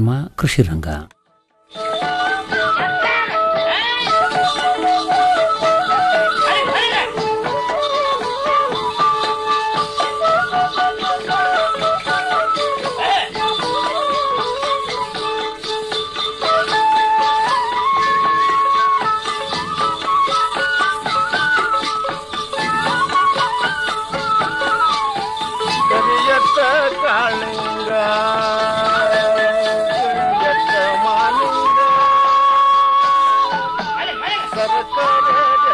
ಕಾರ್ಯಕ್ರಮ ಕೃಷಿ ರಂಗ ಕರಿಯತ್ತ ಕಾಳಿಂಗ ಕರಿಯತ್ತ ಮಾಲಿಂಗ ಸರಕಾರ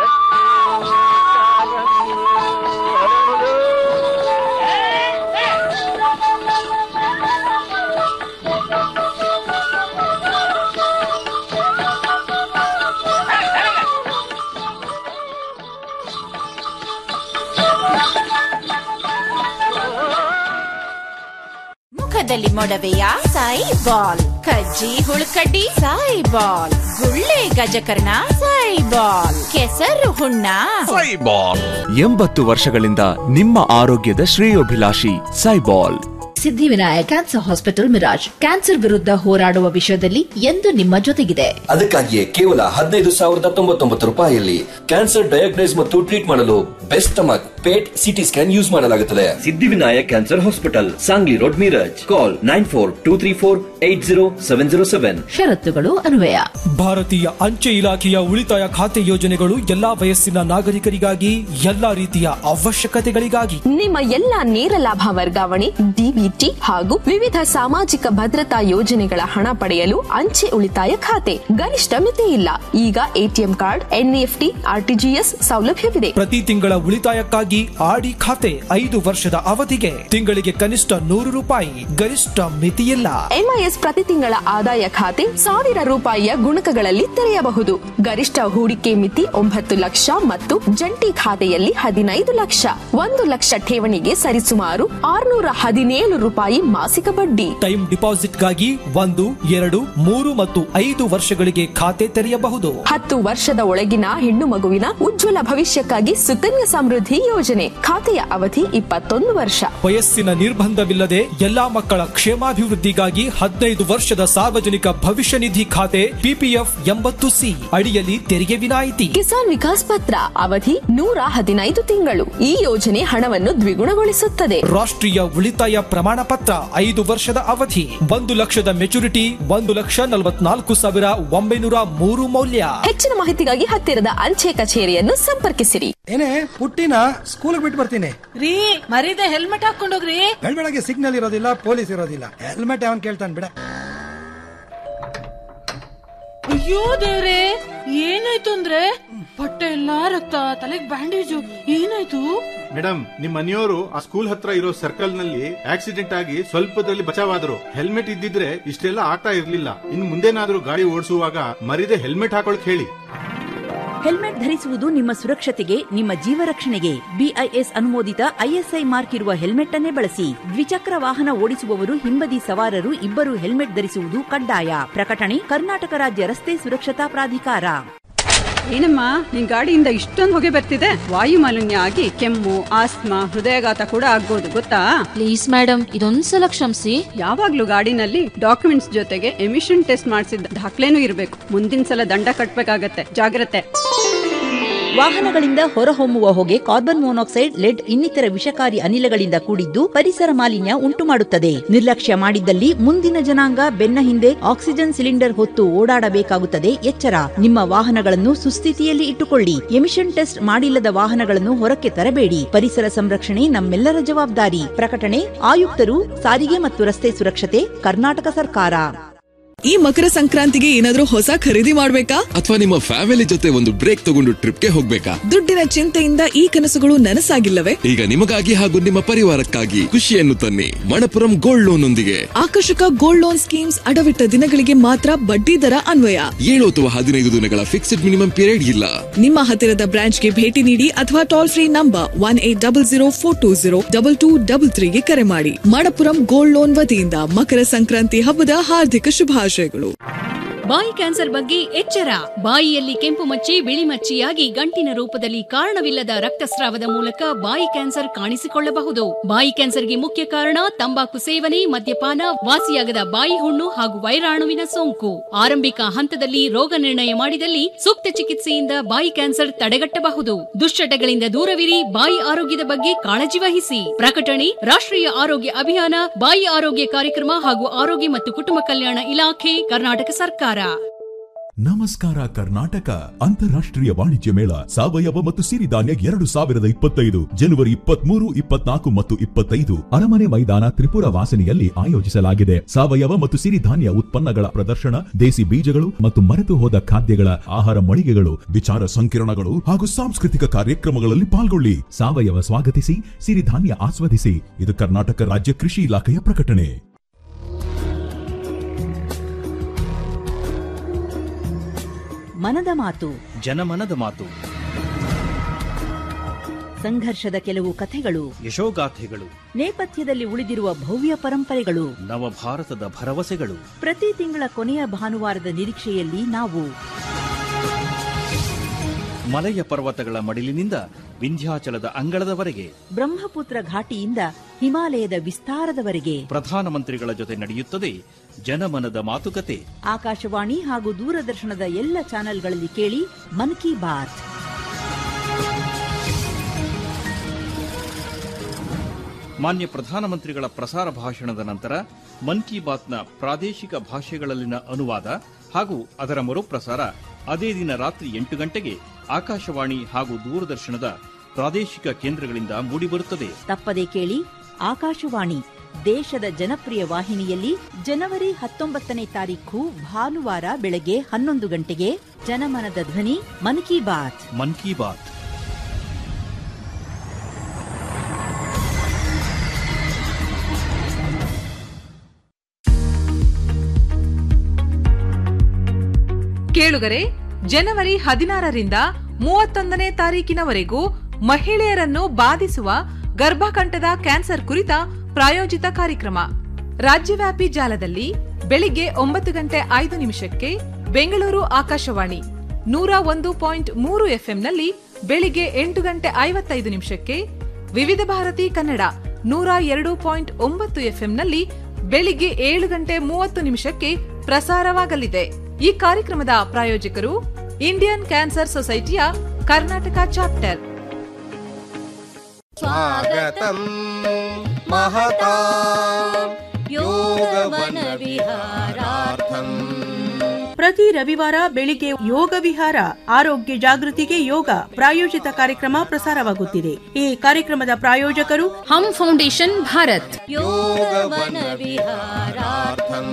ಮುಖದಲ್ಲಿ ಮೊಡವೆಯ ಸಾಯಿ ಬಾಲ್ ಕಜ್ಜಿ ಹುಳುಕಡ್ಡಿ ಸಾಯಿ ಬಾಲ್ ಗುಳ್ಳೆ ಗಜಕರ್ಣ ಸಾಯಿ ಬಾಲ್ ಕೆಸರು ಹುಣ್ಣ ಎಂಬತ್ತು ವರ್ಷಗಳಿಂದ ನಿಮ್ಮ ಆರೋಗ್ಯದ ಶ್ರೇಯೋಭಿಲಾಷಿ Saibal Siddhivinayak cancer hospital Miraj cancer ವಿರುದ್ಧ ಹೋರಾಡುವ ವಿಷಯದಲ್ಲಿ ಎಂದು ನಿಮ್ಮ ಜೊತೆಗಿದೆ ಅದಕ್ಕಾಗಿಯೇ ಕೇವಲ ಹದಿನೈದು ಸಾವಿರದ ತೊಂಬತ್ತೊಂಬತ್ತು ರೂಪಾಯಿಯಲ್ಲಿ ಕ್ಯಾನ್ಸರ್ ಡಯಾಗ್ನೈಸ್ ಮತ್ತು ಟ್ರೀಟ್ ಮಾಡಲು best stomach PET CT scan use ಮಾಡಲಾಗುತ್ತದೆ Siddhivinayak cancer hospital Sangli road Miraj call nine four two three four eight zero seven zero seven ಷರತ್ತುಗಳು ಅನ್ವಯ ಭಾರತೀಯ ಅಂಚೆ ಇಲಾಖೆಯ ಉಳಿತಾಯ ಖಾತೆ ಯೋಜನೆಗಳು ಎಲ್ಲಾ ವಯಸ್ಸಿನ ನಾಗರಿಕರಿಗಾಗಿ ಎಲ್ಲಾ ರೀತಿಯ ಅವಶ್ಯಕತೆಗಳಿಗಾಗಿ ನಿಮ್ಮ ಎಲ್ಲ ನೇರ ಲಾಭ ವರ್ಗಾವಣೆ ಡಿಬಿಟಿ ಹಾಗೂ ವಿವಿಧ ಸಾಮಾಜಿಕ ಭದ್ರತಾ ಯೋಜನೆಗಳ ಹಣ ಪಡೆಯಲು ಅಂಚೆ ಉಳಿತಾಯ ಖಾತೆ ಗರಿಷ್ಠ ಮಿತಿ ಇಲ್ಲ ಈಗ ಎಟಿಎಂ ಕಾರ್ಡ್ ಎನ್ಇಎಫ್ಟಿ ಆರ್ಟಿಜಿಎಸ್ ಸೌಲಭ್ಯವಿದೆ ಪ್ರತಿ ತಿಂಗಳ ಉಳಿತಾಯಕ್ಕಾಗಿ ಆಡಿ ಖಾತೆ ಐದು ವರ್ಷದ ಅವಧಿಗೆ ತಿಂಗಳಿಗೆ ಕನಿಷ್ಠ ನೂರು ರೂಪಾಯಿ ಗರಿಷ್ಠ ಮಿತಿಯಿಲ್ಲ ಎಂಐಎಸ್ ಪ್ರತಿ ತಿಂಗಳ ಆದಾಯ ಖಾತೆ ಸಾವಿರ ರೂಪಾಯಿಯ ಗುಣಕಗಳಲ್ಲಿ ತೆರೆಯಬಹುದು ಗರಿಷ್ಠ ಹೂಡಿಕೆ ಮಿತಿ ಒಂಬತ್ತು ಲಕ್ಷ ಮತ್ತು ಜಂಟಿ ಖಾತೆಯಲ್ಲಿ ಹದಿನೈದು ಲಕ್ಷ ಒಂದು ಲಕ್ಷ ಠೇವಣಿಗೆ ಸರಿಸುಮಾರು ಆರುನೂರ ಹದಿನೇಳು ರೂಪಾಯಿ ಮಾಸಿಕ ಬಡ್ಡಿ ಟೈಮ್ ಡಿಪಾಸಿಟ್ಗಾಗಿ ಒಂದು ಎರಡು ಮೂರು ಮತ್ತು ಐದು ವರ್ಷಗಳಿಗೆ ಖಾತೆ ತೆರೆಯಬಹುದು ಹತ್ತು ವರ್ಷದ ಒಳಗಿನ ಹೆಣ್ಣು ಮಗುವಿನ ಉಜ್ವಲ ಭವಿಷ್ಯಕ್ಕಾಗಿ ಸುಕನ್ಯಾ ಸಮೃದ್ಧಿ ಯೋಜನೆ ಖಾತೆಯ ಅವಧಿ ಇಪ್ಪತ್ತೊಂದು ವರ್ಷ ವಯಸ್ಸಿನ ನಿರ್ಬಂಧವಿಲ್ಲದೆ ಎಲ್ಲಾ ಮಕ್ಕಳ ಕ್ಷೇಮಾಭಿವೃದ್ಧಿಗಾಗಿ ಹದಿನೈದು ವರ್ಷದ ಸಾರ್ವಜನಿಕ ಭವಿಷ್ಯ ನಿಧಿ ಖಾತೆ ಪಿಪಿಎಫ್ ಎಂಬತ್ತು ಸಿ ಅಡಿಯಲ್ಲಿ ತೆರಿಗೆ ವಿನಾಯಿತಿ ಕಿಸಾನ್ ವಿಕಾಸ್ ಪತ್ರ ಅವಧಿ ನೂರ ಹದಿನೈದು ತಿಂಗಳು ಈ ಯೋಜನೆ ಹಣವನ್ನು ದ್ವಿಗುಣಗೊಳಿಸುತ್ತದೆ ರಾಷ್ಟ್ರೀಯ ಉಳಿತಾಯ ಪ್ರಮಾಣ ಪತ್ರ ಐದು ವರ್ಷದ ಅವಧಿ ಒಂದು ಲಕ್ಷದ ಮೆಚುರಿಟಿ ಒಂದು ಲಕ್ಷ ನಲವತ್ನಾಲ್ಕು ಸಾವಿರ ಒಂಬೈನೂರ ಮೂರು ಮೌಲ್ಯ ಹೆಚ್ಚಿನ ಮಾಹಿತಿಗಾಗಿ ಹತ್ತಿರದ ಅಂಚೆ ಕಚೇರಿಯನ್ನು ಸಂಪರ್ಕಿಸಿರಿ ಏನೇ ಪುಟ್ಟಿನ ಸ್ಕೂಲ್ ಬಿಟ್ಟು ಬರ್ತೀನಿ ರೀ ಮರೀದೆ ಹೆಲ್ಮೆಟ್ ಹಾಕೊಂಡೋಗ್ರಿ ಬೆಳಗ್ಗೆ ಸಿಗ್ನಲ್ ಇರೋದಿಲ್ಲ ಪೊಲೀಸ್ ಇರೋದಿಲ್ಲ ಹೆಲ್ಮೆಟ್ ಅವನ್ ಕೇಳ್ತಾನೆ ಬಿಡ ಅಯ್ಯೋ ದೇವ್ರೆ ಏನಾಯ್ತು ಅಂದ್ರೆ ಬಟ್ಟೆ ಎಲ್ಲಾ ರಕ್ತ ತಲೆಗ್ ಬ್ಯಾಂಡೇಜು ಏನಾಯ್ತು ಮೇಡಮ್ ನಿಮ್ ಮನೆಯವರು ಆ ಸ್ಕೂಲ್ ಹತ್ರ ಇರೋ ಸರ್ಕಲ್ ನಲ್ಲಿ ಆಕ್ಸಿಡೆಂಟ್ ಆಗಿ ಸ್ವಲ್ಪದಲ್ಲಿ ಬಚಾವಾದ್ರು ಹೆಲ್ಮೆಟ್ ಇದ್ದಿದ್ರೆ ಇಷ್ಟೆಲ್ಲ ಆಗ್ತಾ ಇರ್ಲಿಲ್ಲ ಇನ್ ಮುಂದೇನಾದ್ರೂ ಗಾಡಿ ಓಡಿಸುವಾಗ ಮರಿದೆ ಹೆಲ್ಮೆಟ್ ಹಾಕೊಳಕ್ ಹೇಳಿ ಹೆಲ್ಮೆಟ್ ಧರಿಸುವುದು ನಿಮ್ಮ ಸುರಕ್ಷತೆಗೆ ನಿಮ್ಮ ಜೀವ ರಕ್ಷಣೆಗೆ ಬಿಐಎಸ್ ಅನುಮೋದಿತ ಐಎಸ್ಐ ಮಾರ್ಕ್ ಇರುವ ಹೆಲ್ಮೆಟ್ ಅನ್ನೇ ಬಳಸಿ ದ್ವಿಚಕ್ರ ವಾಹನ ಓಡಿಸುವವರು ಹಿಂಬದಿ ಸವಾರರು ಇಬ್ಬರು ಹೆಲ್ಮೆಟ್ ಧರಿಸುವುದು ಕಡ್ಡಾಯ ಪ್ರಕಟಣೆ ಕರ್ನಾಟಕ ರಾಜ್ಯ ರಸ್ತೆ ಸುರಕ್ಷತಾ ಪ್ರಾಧಿಕಾರ ಏನಮ್ಮ ನಿನ್ ಗಾಡಿಯಿಂದ ಇಷ್ಟೊಂದು ಹೊಗೆ ಬರ್ತಿದೆ ವಾಯು ಮಾಲಿನ್ಯ ಆಗಿ ಕೆಮ್ಮು ಆಸ್ತಮಾ ಹೃದಯಾಘಾತ ಕೂಡ ಆಗ್ಬೋದು ಗೊತ್ತಾ ಪ್ಲೀಸ್ ಮೇಡಮ್ ಇದೊಂದ್ಸಲ ಕ್ಷಮಿಸಿ ಯಾವಾಗ್ಲೂ ಗಾಡಿನಲ್ಲಿ ಡಾಕ್ಯುಮೆಂಟ್ಸ್ ಜೊತೆಗೆ ಎಮಿಷನ್ ಟೆಸ್ಟ್ ಮಾಡಿಸಿದ ದಾಖಲೆನೂ ಇರಬೇಕು ಮುಂದಿನ ಸಲ ದಂಡ ಕಟ್ಬೇಕಾಗತ್ತೆ ಜಾಗ್ರತೆ ವಾಹನಗಳಿಂದ ಹೊರಹೊಮ್ಮುವ ಹೊಗೆ ಕಾರ್ಬನ್ ಮೊನಾಕ್ಸೈಡ್ ಲೆಡ್ ಇನ್ನಿತರ ವಿಷಕಾರಿ ಅನಿಲಗಳಿಂದ ಕೂಡಿದ್ದು ಪರಿಸರ ಮಾಲಿನ್ಯ ಉಂಟು ಮಾಡುತ್ತದೆ ನಿರ್ಲಕ್ಷ್ಯ ಮಾಡಿದ್ದಲ್ಲಿ ಮುಂದಿನ ಜನಾಂಗ ಬೆನ್ನ ಹಿಂದೆ ಆಕ್ಸಿಜನ್ ಸಿಲಿಂಡರ್ ಹೊತ್ತು ಓಡಾಡಬೇಕಾಗುತ್ತದೆ ಎಚ್ಚರ ನಿಮ್ಮ ವಾಹನಗಳನ್ನು ಸುಸ್ಥಿತಿಯಲ್ಲಿ ಇಟ್ಟುಕೊಳ್ಳಿ ಎಮಿಷನ್ ಟೆಸ್ಟ್ ಮಾಡಿಲ್ಲದ ವಾಹನಗಳನ್ನು ಹೊರಕ್ಕೆ ತರಬೇಡಿ ಪರಿಸರ ಸಂರಕ್ಷಣೆ ನಮ್ಮೆಲ್ಲರ ಜವಾಬ್ದಾರಿ ಪ್ರಕಟಣೆ ಆಯುಕ್ತರು ಸಾರಿಗೆ ಮತ್ತು ರಸ್ತೆ ಸುರಕ್ಷತೆ ಕರ್ನಾಟಕ ಸರ್ಕಾರ ಈ ಮಕರ ಸಂಕ್ರಾಂತಿಗೆ ಏನಾದ್ರೂ ಹೊಸ ಖರೀದಿ ಮಾಡ್ಬೇಕಾ ಅಥವಾ ನಿಮ್ಮ ಫ್ಯಾಮಿಲಿ ಜೊತೆ ಒಂದು ಬ್ರೇಕ್ ತಗೊಂಡು ಟ್ರಿಪ್ಗೆ ಹೋಗ್ಬೇಕಾ ದುಡ್ಡಿನ ಚಿಂತೆಯಿಂದ ಈ ಕನಸುಗಳು ನನಸಾಗಿಲ್ಲವೇ ಈಗ ನಿಮಗಾಗಿ ಹಾಗೂ ನಿಮ್ಮ ಪರಿವಾರಕ್ಕಾಗಿ ಖುಷಿಯನ್ನು ತನ್ನಿ ಮಣಪುರಂ ಗೋಲ್ಡ್ ಲೋನ್ ಒಂದಿಗೆ ಆಕರ್ಷಕ ಗೋಲ್ಡ್ ಲೋನ್ ಸ್ಕೀಮ್ಸ್ ಅಡವಿಟ್ಟ ದಿನಗಳಿಗೆ ಮಾತ್ರ ಬಡ್ಡಿ ದರ ಅನ್ವಯ ಏಳು ಅಥವಾ ಹದಿನೈದು ದಿನಗಳ ಫಿಕ್ಸ್ಡ್ ಮಿನಿಮಮ್ ಪೀರಿಯಡ್ ಇಲ್ಲ ನಿಮ್ಮ ಹತ್ತಿರದ ಬ್ರಾಂಚ್ಗೆ ಭೇಟಿ ನೀಡಿ ಅಥವಾ toll free number one eight double zero four two zero double two double ತ್ರೀಗೆ ಕರೆ ಮಾಡಿ ಮಣಪುರಂ ಗೋಲ್ಡ್ ಲೋನ್ ವತಿಯಿಂದ ಮಕರ ಸಂಕ್ರಾಂತಿ ಹಬ್ಬದ ಹಾರ್ದಿಕ ಶುಭಾಶಯಗಳು ಬಾಯಿ ಕ್ಯಾನ್ಸರ್ ಬಗ್ಗೆ ಎಚ್ಚರ ಬಾಯಿಯಲ್ಲಿ ಕೆಂಪು ಮಚ್ಚೆ ಬಿಳಿ ಮಚ್ಚೆಯಾಗಿ ಗಂಟಿನ ರೂಪದಲ್ಲಿ ಕಾರಣವಿಲ್ಲದ ರಕ್ತಸ್ರಾವದ ಮೂಲಕ ಬಾಯಿ ಕ್ಯಾನ್ಸರ್ ಕಾಣಿಸಿಕೊಳ್ಳಬಹುದು ಬಾಯಿ ಕ್ಯಾನ್ಸರ್ಗೆ ಮುಖ್ಯ ಕಾರಣ ತಂಬಾಕು ಸೇವನೆ ಮದ್ಯಪಾನ ವಾಸಿಯಾಗದ ಬಾಯಿ ಹುಣ್ಣು ಹಾಗೂ ವೈರಾಣುವಿನ ಸೋಂಕು ಆರಂಭಿಕ ಹಂತದಲ್ಲಿ ರೋಗ ನಿರ್ಣಯ ಮಾಡಿದಲ್ಲಿ ಸೂಕ್ತ ಚಿಕಿತ್ಸೆಯಿಂದ ಬಾಯಿ ಕ್ಯಾನ್ಸರ್ ತಡೆಗಟ್ಟಬಹುದು ದುಶ್ಚಟಗಳಿಂದ ದೂರವಿರಿ ಬಾಯಿ ಆರೋಗ್ಯದ ಬಗ್ಗೆ ಕಾಳಜಿ ವಹಿಸಿ ಪ್ರಕಟಣೆ ರಾಷ್ಟ್ರೀಯ ಆರೋಗ್ಯ ಅಭಿಯಾನ ಬಾಯಿ ಆರೋಗ್ಯ ಕಾರ್ಯಕ್ರಮ ಹಾಗೂ ಆರೋಗ್ಯ ಮತ್ತು ಕುಟುಂಬ ಕಲ್ಯಾಣ ಇಲಾಖೆ ಕರ್ನಾಟಕ ಸರ್ಕಾರ ನಮಸ್ಕಾರ ಕರ್ನಾಟಕ ಅಂತಾರಾಷ್ಟ್ರೀಯ ವಾಣಿಜ್ಯ ಮೇಳ ಸಾವಯವ ಮತ್ತು ಸಿರಿಧಾನ್ಯ ಎರಡು ಸಾವಿರದ ಇಪ್ಪತ್ತೈದು ಜನವರಿ ಇಪ್ಪತ್ಮೂರು ಇಪ್ಪತ್ನಾಲ್ಕು ಮತ್ತು ಇಪ್ಪತ್ತೈದು ಅರಮನೆ ಮೈದಾನ ತ್ರಿಪುರ ವಾಸನೆಯಲ್ಲಿ ಆಯೋಜಿಸಲಾಗಿದೆ ಸಾವಯವ ಮತ್ತು ಸಿರಿಧಾನ್ಯ ಉತ್ಪನ್ನಗಳ ಪ್ರದರ್ಶನ ದೇಸಿ ಬೀಜಗಳು ಮತ್ತು ಮರೆತು ಹೋದ ಖಾದ್ಯಗಳ ಆಹಾರ ಮಳಿಗೆಗಳು ವಿಚಾರ ಸಂಕಿರಣಗಳು ಹಾಗೂ ಸಾಂಸ್ಕೃತಿಕ ಕಾರ್ಯಕ್ರಮಗಳಲ್ಲಿ ಪಾಲ್ಗೊಳ್ಳಿ ಸಾವಯವ ಸ್ವಾಗತಿಸಿ ಸಿರಿಧಾನ್ಯ ಆಸ್ವಾದಿಸಿ ಇದು ಕರ್ನಾಟಕ ರಾಜ್ಯ ಕೃಷಿ ಇಲಾಖೆಯ ಪ್ರಕಟಣೆ ಮನದ ಮಾತು ಜನಮನದ ಮಾತು ಸಂಘರ್ಷದ ಕೆಲವು ಕಥೆಗಳು ಯಶೋಗಾಥೆಗಳು ನೇಪಥ್ಯದಲ್ಲಿ ಉಳಿದಿರುವ ಭವ್ಯ ಪರಂಪರೆಗಳು ನವಭಾರತದ ಭರವಸೆಗಳು ಪ್ರತಿ ತಿಂಗಳ ಕೊನೆಯ ಭಾನುವಾರದ ನಿರೀಕ್ಷೆಯಲ್ಲಿ ನಾವು ಮಲಯ ಪರ್ವತಗಳ ಮಡಿಲಿನಿಂದ ವಿಂಧ್ಯಾಚಲದ ಅಂಗಳದವರೆಗೆ ಬ್ರಹ್ಮಪುತ್ರ ಘಾಟಿಯಿಂದ ಹಿಮಾಲಯದ ವಿಸ್ತಾರದವರೆಗೆ ಪ್ರಧಾನಮಂತ್ರಿಗಳ ಜೊತೆ ನಡೆಯುತ್ತದೆ ಜನಮನದ ಮಾತುಕತೆ ಆಕಾಶವಾಣಿ ಹಾಗೂ ದೂರದರ್ಶನದ ಎಲ್ಲ ಚಾನೆಲ್ಗಳಲ್ಲಿ ಕೇಳಿ ಮನ್ ಕಿ ಬಾತ್ ಮಾನ್ಯ ಪ್ರಧಾನಮಂತ್ರಿಗಳ ಪ್ರಸಾರ ಭಾಷಣದ ನಂತರ ಮನ್ ಕಿ ಬಾತ್ನ ಪ್ರಾದೇಶಿಕ ಭಾಷೆಗಳಲ್ಲಿನ ಅನುವಾದ ಹಾಗೂ ಅದರ ಮರುಪ್ರಸಾರ ಅದೇ ದಿನ ರಾತ್ರಿ ಎಂಟು ಗಂಟೆಗೆ ಆಕಾಶವಾಣಿ ಹಾಗೂ ದೂರದರ್ಶನದ ಪ್ರಾದೇಶಿಕ ಕೇಂದ್ರಗಳಿಂದ ಮೂಡಿಬರುತ್ತದೆ ತಪ್ಪದೆ ಕೇಳಿ ಆಕಾಶವಾಣಿ ದೇಶದ ಜನಪ್ರಿಯ ವಾಹಿನಿಯಲ್ಲಿ ಜನವರಿ ಹತ್ತೊಂಬತ್ತನೇ ತಾರೀಖು ಭಾನುವಾರ ಬೆಳಗ್ಗೆ ಹನ್ನೊಂದು ಗಂಟೆಗೆ ಜನಮನದ ಧ್ವನಿ ಮನ್ ಕಿ ಬಾತ್ ಮನ್ ಕಿ ಬಾತ್ ಕೇಳುಗರೆ ಜನವರಿ ಹದಿನಾರರಿಂದ ಮೂವತ್ತೊಂದನೇ ತಾರೀಕಿನವರೆಗೂ ಮಹಿಳೆಯರನ್ನು ಬಾಧಿಸುವ ಗರ್ಭಕಂಠದ ಕ್ಯಾನ್ಸರ್ ಕುರಿತ ಪ್ರಾಯೋಜಿತ ಕಾರ್ಯಕ್ರಮ ರಾಜ್ಯವ್ಯಾಪಿ ಜಾಲದಲ್ಲಿ ಬೆಳಿಗ್ಗೆ ಒಂಬತ್ತು ಗಂಟೆ ಐದು ನಿಮಿಷಕ್ಕೆ ಬೆಂಗಳೂರು ಆಕಾಶವಾಣಿ ನೂರ ಒಂದು ಪಾಯಿಂಟ್ ಮೂರು ಎಫ್ಎಂನಲ್ಲಿ ಬೆಳಿಗ್ಗೆ ಎಂಟು ಗಂಟೆ ಐವತ್ತೈದು ನಿಮಿಷಕ್ಕೆ ವಿವಿಧ ಭಾರತಿ ಕನ್ನಡ ನೂರ ಎರಡು ಪಾಯಿಂಟ್ ಒಂಬತ್ತು ಎಫ್ಎಂನಲ್ಲಿ ಬೆಳಿಗ್ಗೆ ಏಳು ಗಂಟೆ ಮೂವತ್ತು ನಿಮಿಷಕ್ಕೆ ಪ್ರಸಾರವಾಗಲಿದೆ ಈ ಕಾರ್ಯಕ್ರಮದ ಪ್ರಾಯೋಜಕರು ಇಂಡಿಯನ್ ಕ್ಯಾನ್ಸರ್ ಸೊಸೈಟಿಯ ಕರ್ನಾಟಕ ಚಾಪ್ಟರ್ स्वागतं महता योगवनविहारार्थम् ಪ್ರತಿ ರವಿವಾರ ಬೆಳಿಗ್ಗೆ ಯೋಗ ವಿಹಾರ ಆರೋಗ್ಯ ಜಾಗೃತಿಗೆ ಯೋಗ ಪ್ರಾಯೋಜಿತ ಕಾರ್ಯಕ್ರಮ ಪ್ರಸಾರವಾಗುತ್ತಿದೆ ಈ ಕಾರ್ಯಕ್ರಮದ ಪ್ರಾಯೋಜಕರು ಹಮ್ ಫೌಂಡೇಶನ್ ಭಾರತ್ योगवनविहारार्थम्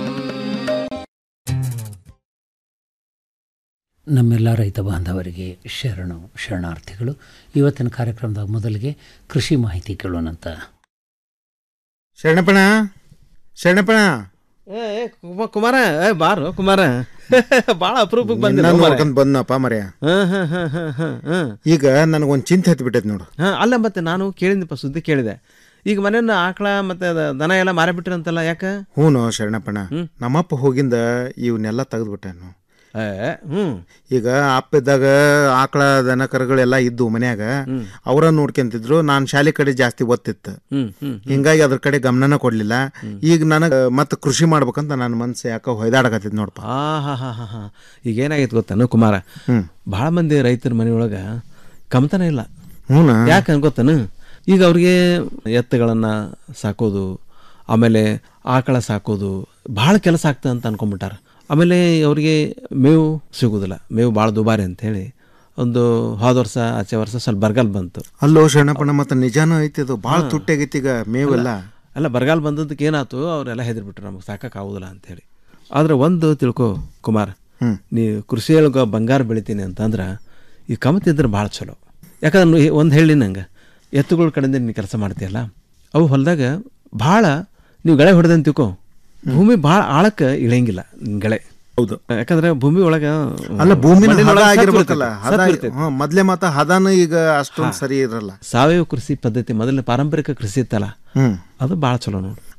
ನಮ್ಮೆಲ್ಲ ರೈತ ಬಾಂಧವರಿಗೆ ಶರಣು ಶರಣಾರ್ಥಿಗಳು ಇವತ್ತಿನ ಕಾರ್ಯಕ್ರಮದ ಮೊದಲಿಗೆ ಕೃಷಿ ಮಾಹಿತಿ ಕೇಳೋಣಂತ ಶರಣಪ್ಪಣ ಶರಣಪ್ಪಣ ಏ ಏ, ಕುಮ- ಕುಮಾರ ಏ ಬಾರು ಕುಮಾರ ಬಾಳ ಅಪರೂಪಕ್ಕೆ ಬಂದಿಲ್ಲ ನಿನ್ನ ಕುಮಾರ. ನೋಡ್ಕೊಂಡ್ ಬಂದ್ನಪ್ಪ ಮರ್ಯ ಹಾ, ಹಾ, ಹಾ, ಹಾ, ಹಾ, ಹಾ. ಈಗ ನನಗೊಂದು ಚಿಂತೆ ಹತ್ತಿ ಬಿಟ್ಟೈತಿ ನೋಡು ಹಾ, ಅಲ್ಲ ಮತ್ತೆ ನಾನು ಕೇಳಿದ್ನಪ್ಪ ಸುದ್ದಿ ಕೇಳಿದೆ ಈಗ ಮನೆಯನ್ನ ಆಕಳ ಮತ್ತೆ ಅದ ದನ ಎಲ್ಲ ಮಾರಿಬಿಟ್ರಂತಲ್ಲ ಯಾಕ ಹ್ಞೂ ಶರಣಪ್ಪಣ ನಮ್ಮಪ್ಪ ಹೋಗಿಂದ ಇವನ್ನೆಲ್ಲ ತೆಗೆದ್ಬಿಟ್ಟನು ಹ್ಮ್ ಈಗ ಅಪ್ಪ ಇದ್ದಾಗ ಆಕಳ ದನ ಕರುಗಳೆಲ್ಲ ಇದ್ದು ಮನ್ಯಾಗ ಅವರ ನೋಡ್ಕೊಂತಿದ್ರು ನಾನು ಶಾಲೆ ಕಡೆ ಜಾಸ್ತಿ ಒತ್ತಿತ್ತು ಹ್ಮ್ ಹ್ಮ್ ಹಿಂಗಾಗಿ ಅದ್ರ ಕಡೆ ಗಮನನ ಕೊಡ್ಲಿಲ್ಲ ಈಗ ನನಗೆ ಮತ್ತೆ ಕೃಷಿ ಮಾಡ್ಬೇಕಂತ ನನ್ನ ಮನ್ಸು ಯಾಕ ಹೊಯ್ದಾಡಕತ್ತಿದ್ ನೋಡಪ್ಪ ಆ ಹಾ ಹಾ ಹಾ ಹಾ ಈಗ ಏನಾಗೈತೆ ಗೊತ್ತಾನು ಕುಮಾರ ಭಾಳ ಮಂದಿ ರೈತರ ಮನೆಯೊಳಗ ಕಮತನ ಇಲ್ಲ ಹ್ಞೂನಾ? ಯಾಕೆ ಗೊತ್ತಾನು ಈಗ ಅವ್ರಿಗೆ ಎತ್ತುಗಳನ್ನ ಸಾಕೋದು ಆಮೇಲೆ ಆಕಳ ಸಾಕೋದು ಭಾಳ ಕೆಲಸ ಆಗ್ತದೆ ಅಂತ ಅನ್ಕೊಂಡ್ಬಿಟ್ಟಾರ ಆಮೇಲೆ ಅವ್ರಿಗೆ ಮೇವು ಸಿಗೋದಿಲ್ಲ ಮೇವು ಭಾಳ ದುಬಾರಿ ಅಂತ ಹೇಳಿ ಒಂದು ಹೋದ ವರ್ಷ ಆಚೆ ವರ್ಷ ಸ್ವಲ್ಪ ಬರಗಾಲ ಬಂತು ಅಲ್ಲೋ ಶರಣಪ್ಪಣ ಮತ್ತೆ ನಿಜಾನೂ ಐತಿ ಅದು ಭಾಳ ತುಟ್ಟಾಗೈತಿ ಈಗ ಮೇವೆಲ್ಲ ಅಲ್ಲ ಬರಗಾಲ ಬಂದದ್ದಕ್ಕೆ ಏನಾಯ್ತು ಅವರೆಲ್ಲ ಹೆದರ್ಬಿಟ್ರು ನಮಗೆ ಸಾಕಾಗುವುದಿಲ್ಲ ಅಂತೇಳಿ ಆದ್ರೆ ಒಂದು ತಿಳ್ಕೊ ಕುಮಾರ್ ನೀ ಕೃಷಿಯೊಳಗೆ ಬಂಗಾರ ಬೆಳಿತೀನಿ ಅಂತಂದ್ರೆ ಈ ಕಮತಿದ್ರೆ ಭಾಳ ಚಲೋ ಯಾಕಂದ್ರೆ ಒಂದು ಹೇಳಿ ನಂಗೆ ಎತ್ತುಗಳ ಕಡೆಯಿಂದ ನೀನು ಕೆಲಸ ಮಾಡ್ತೀಯಲ್ಲ ಅವು ಹೊಲದಾಗ ಭಾಳ ನೀವು ಗಳೆ ಹೊಡೆದಂತ ತಿಳ್ಕೊ ಭೂಮಿ ಭಾಳ ಆಳಕ್ಕೆ ಇಳಿಯಂಗಿಲ್ಲ ನಿನ್ ಗಳೆ ಹೌದು ಯಾಕಂದ್ರೆ ಭೂಮಿ ಒಳಗ ಅಲ್ಲ ಭೂಮಿನ ಹದ ಮಣ್ಣಿನೊಳಗೆ ಸತ್ವ ಆಗಿರ್ಬೇಕಲ್ಲ ಇರ್ತೈತೆ, ಹದ ಸತ್ವ ಇರ್ತೈತೆ. ಹ್ಮ್, ಮೊದ್ಲೇ ಮಾತ ಹದಾನು ಈಗ ಅಷ್ಟೊಂದು ಹಾ. ಸರಿ ಇರಲ್ಲ ಸಾವಯವ ಕೃಷಿ ಪದ್ಧತಿ ಮೊದಲನೇ ಪಾರಂಪರಿಕ ಕೃಷಿ ಇತ್ತಲ್ಲ ಹ್ಮ್. ಅದು ಭಾಳ ಚಲೋ ನೋಡು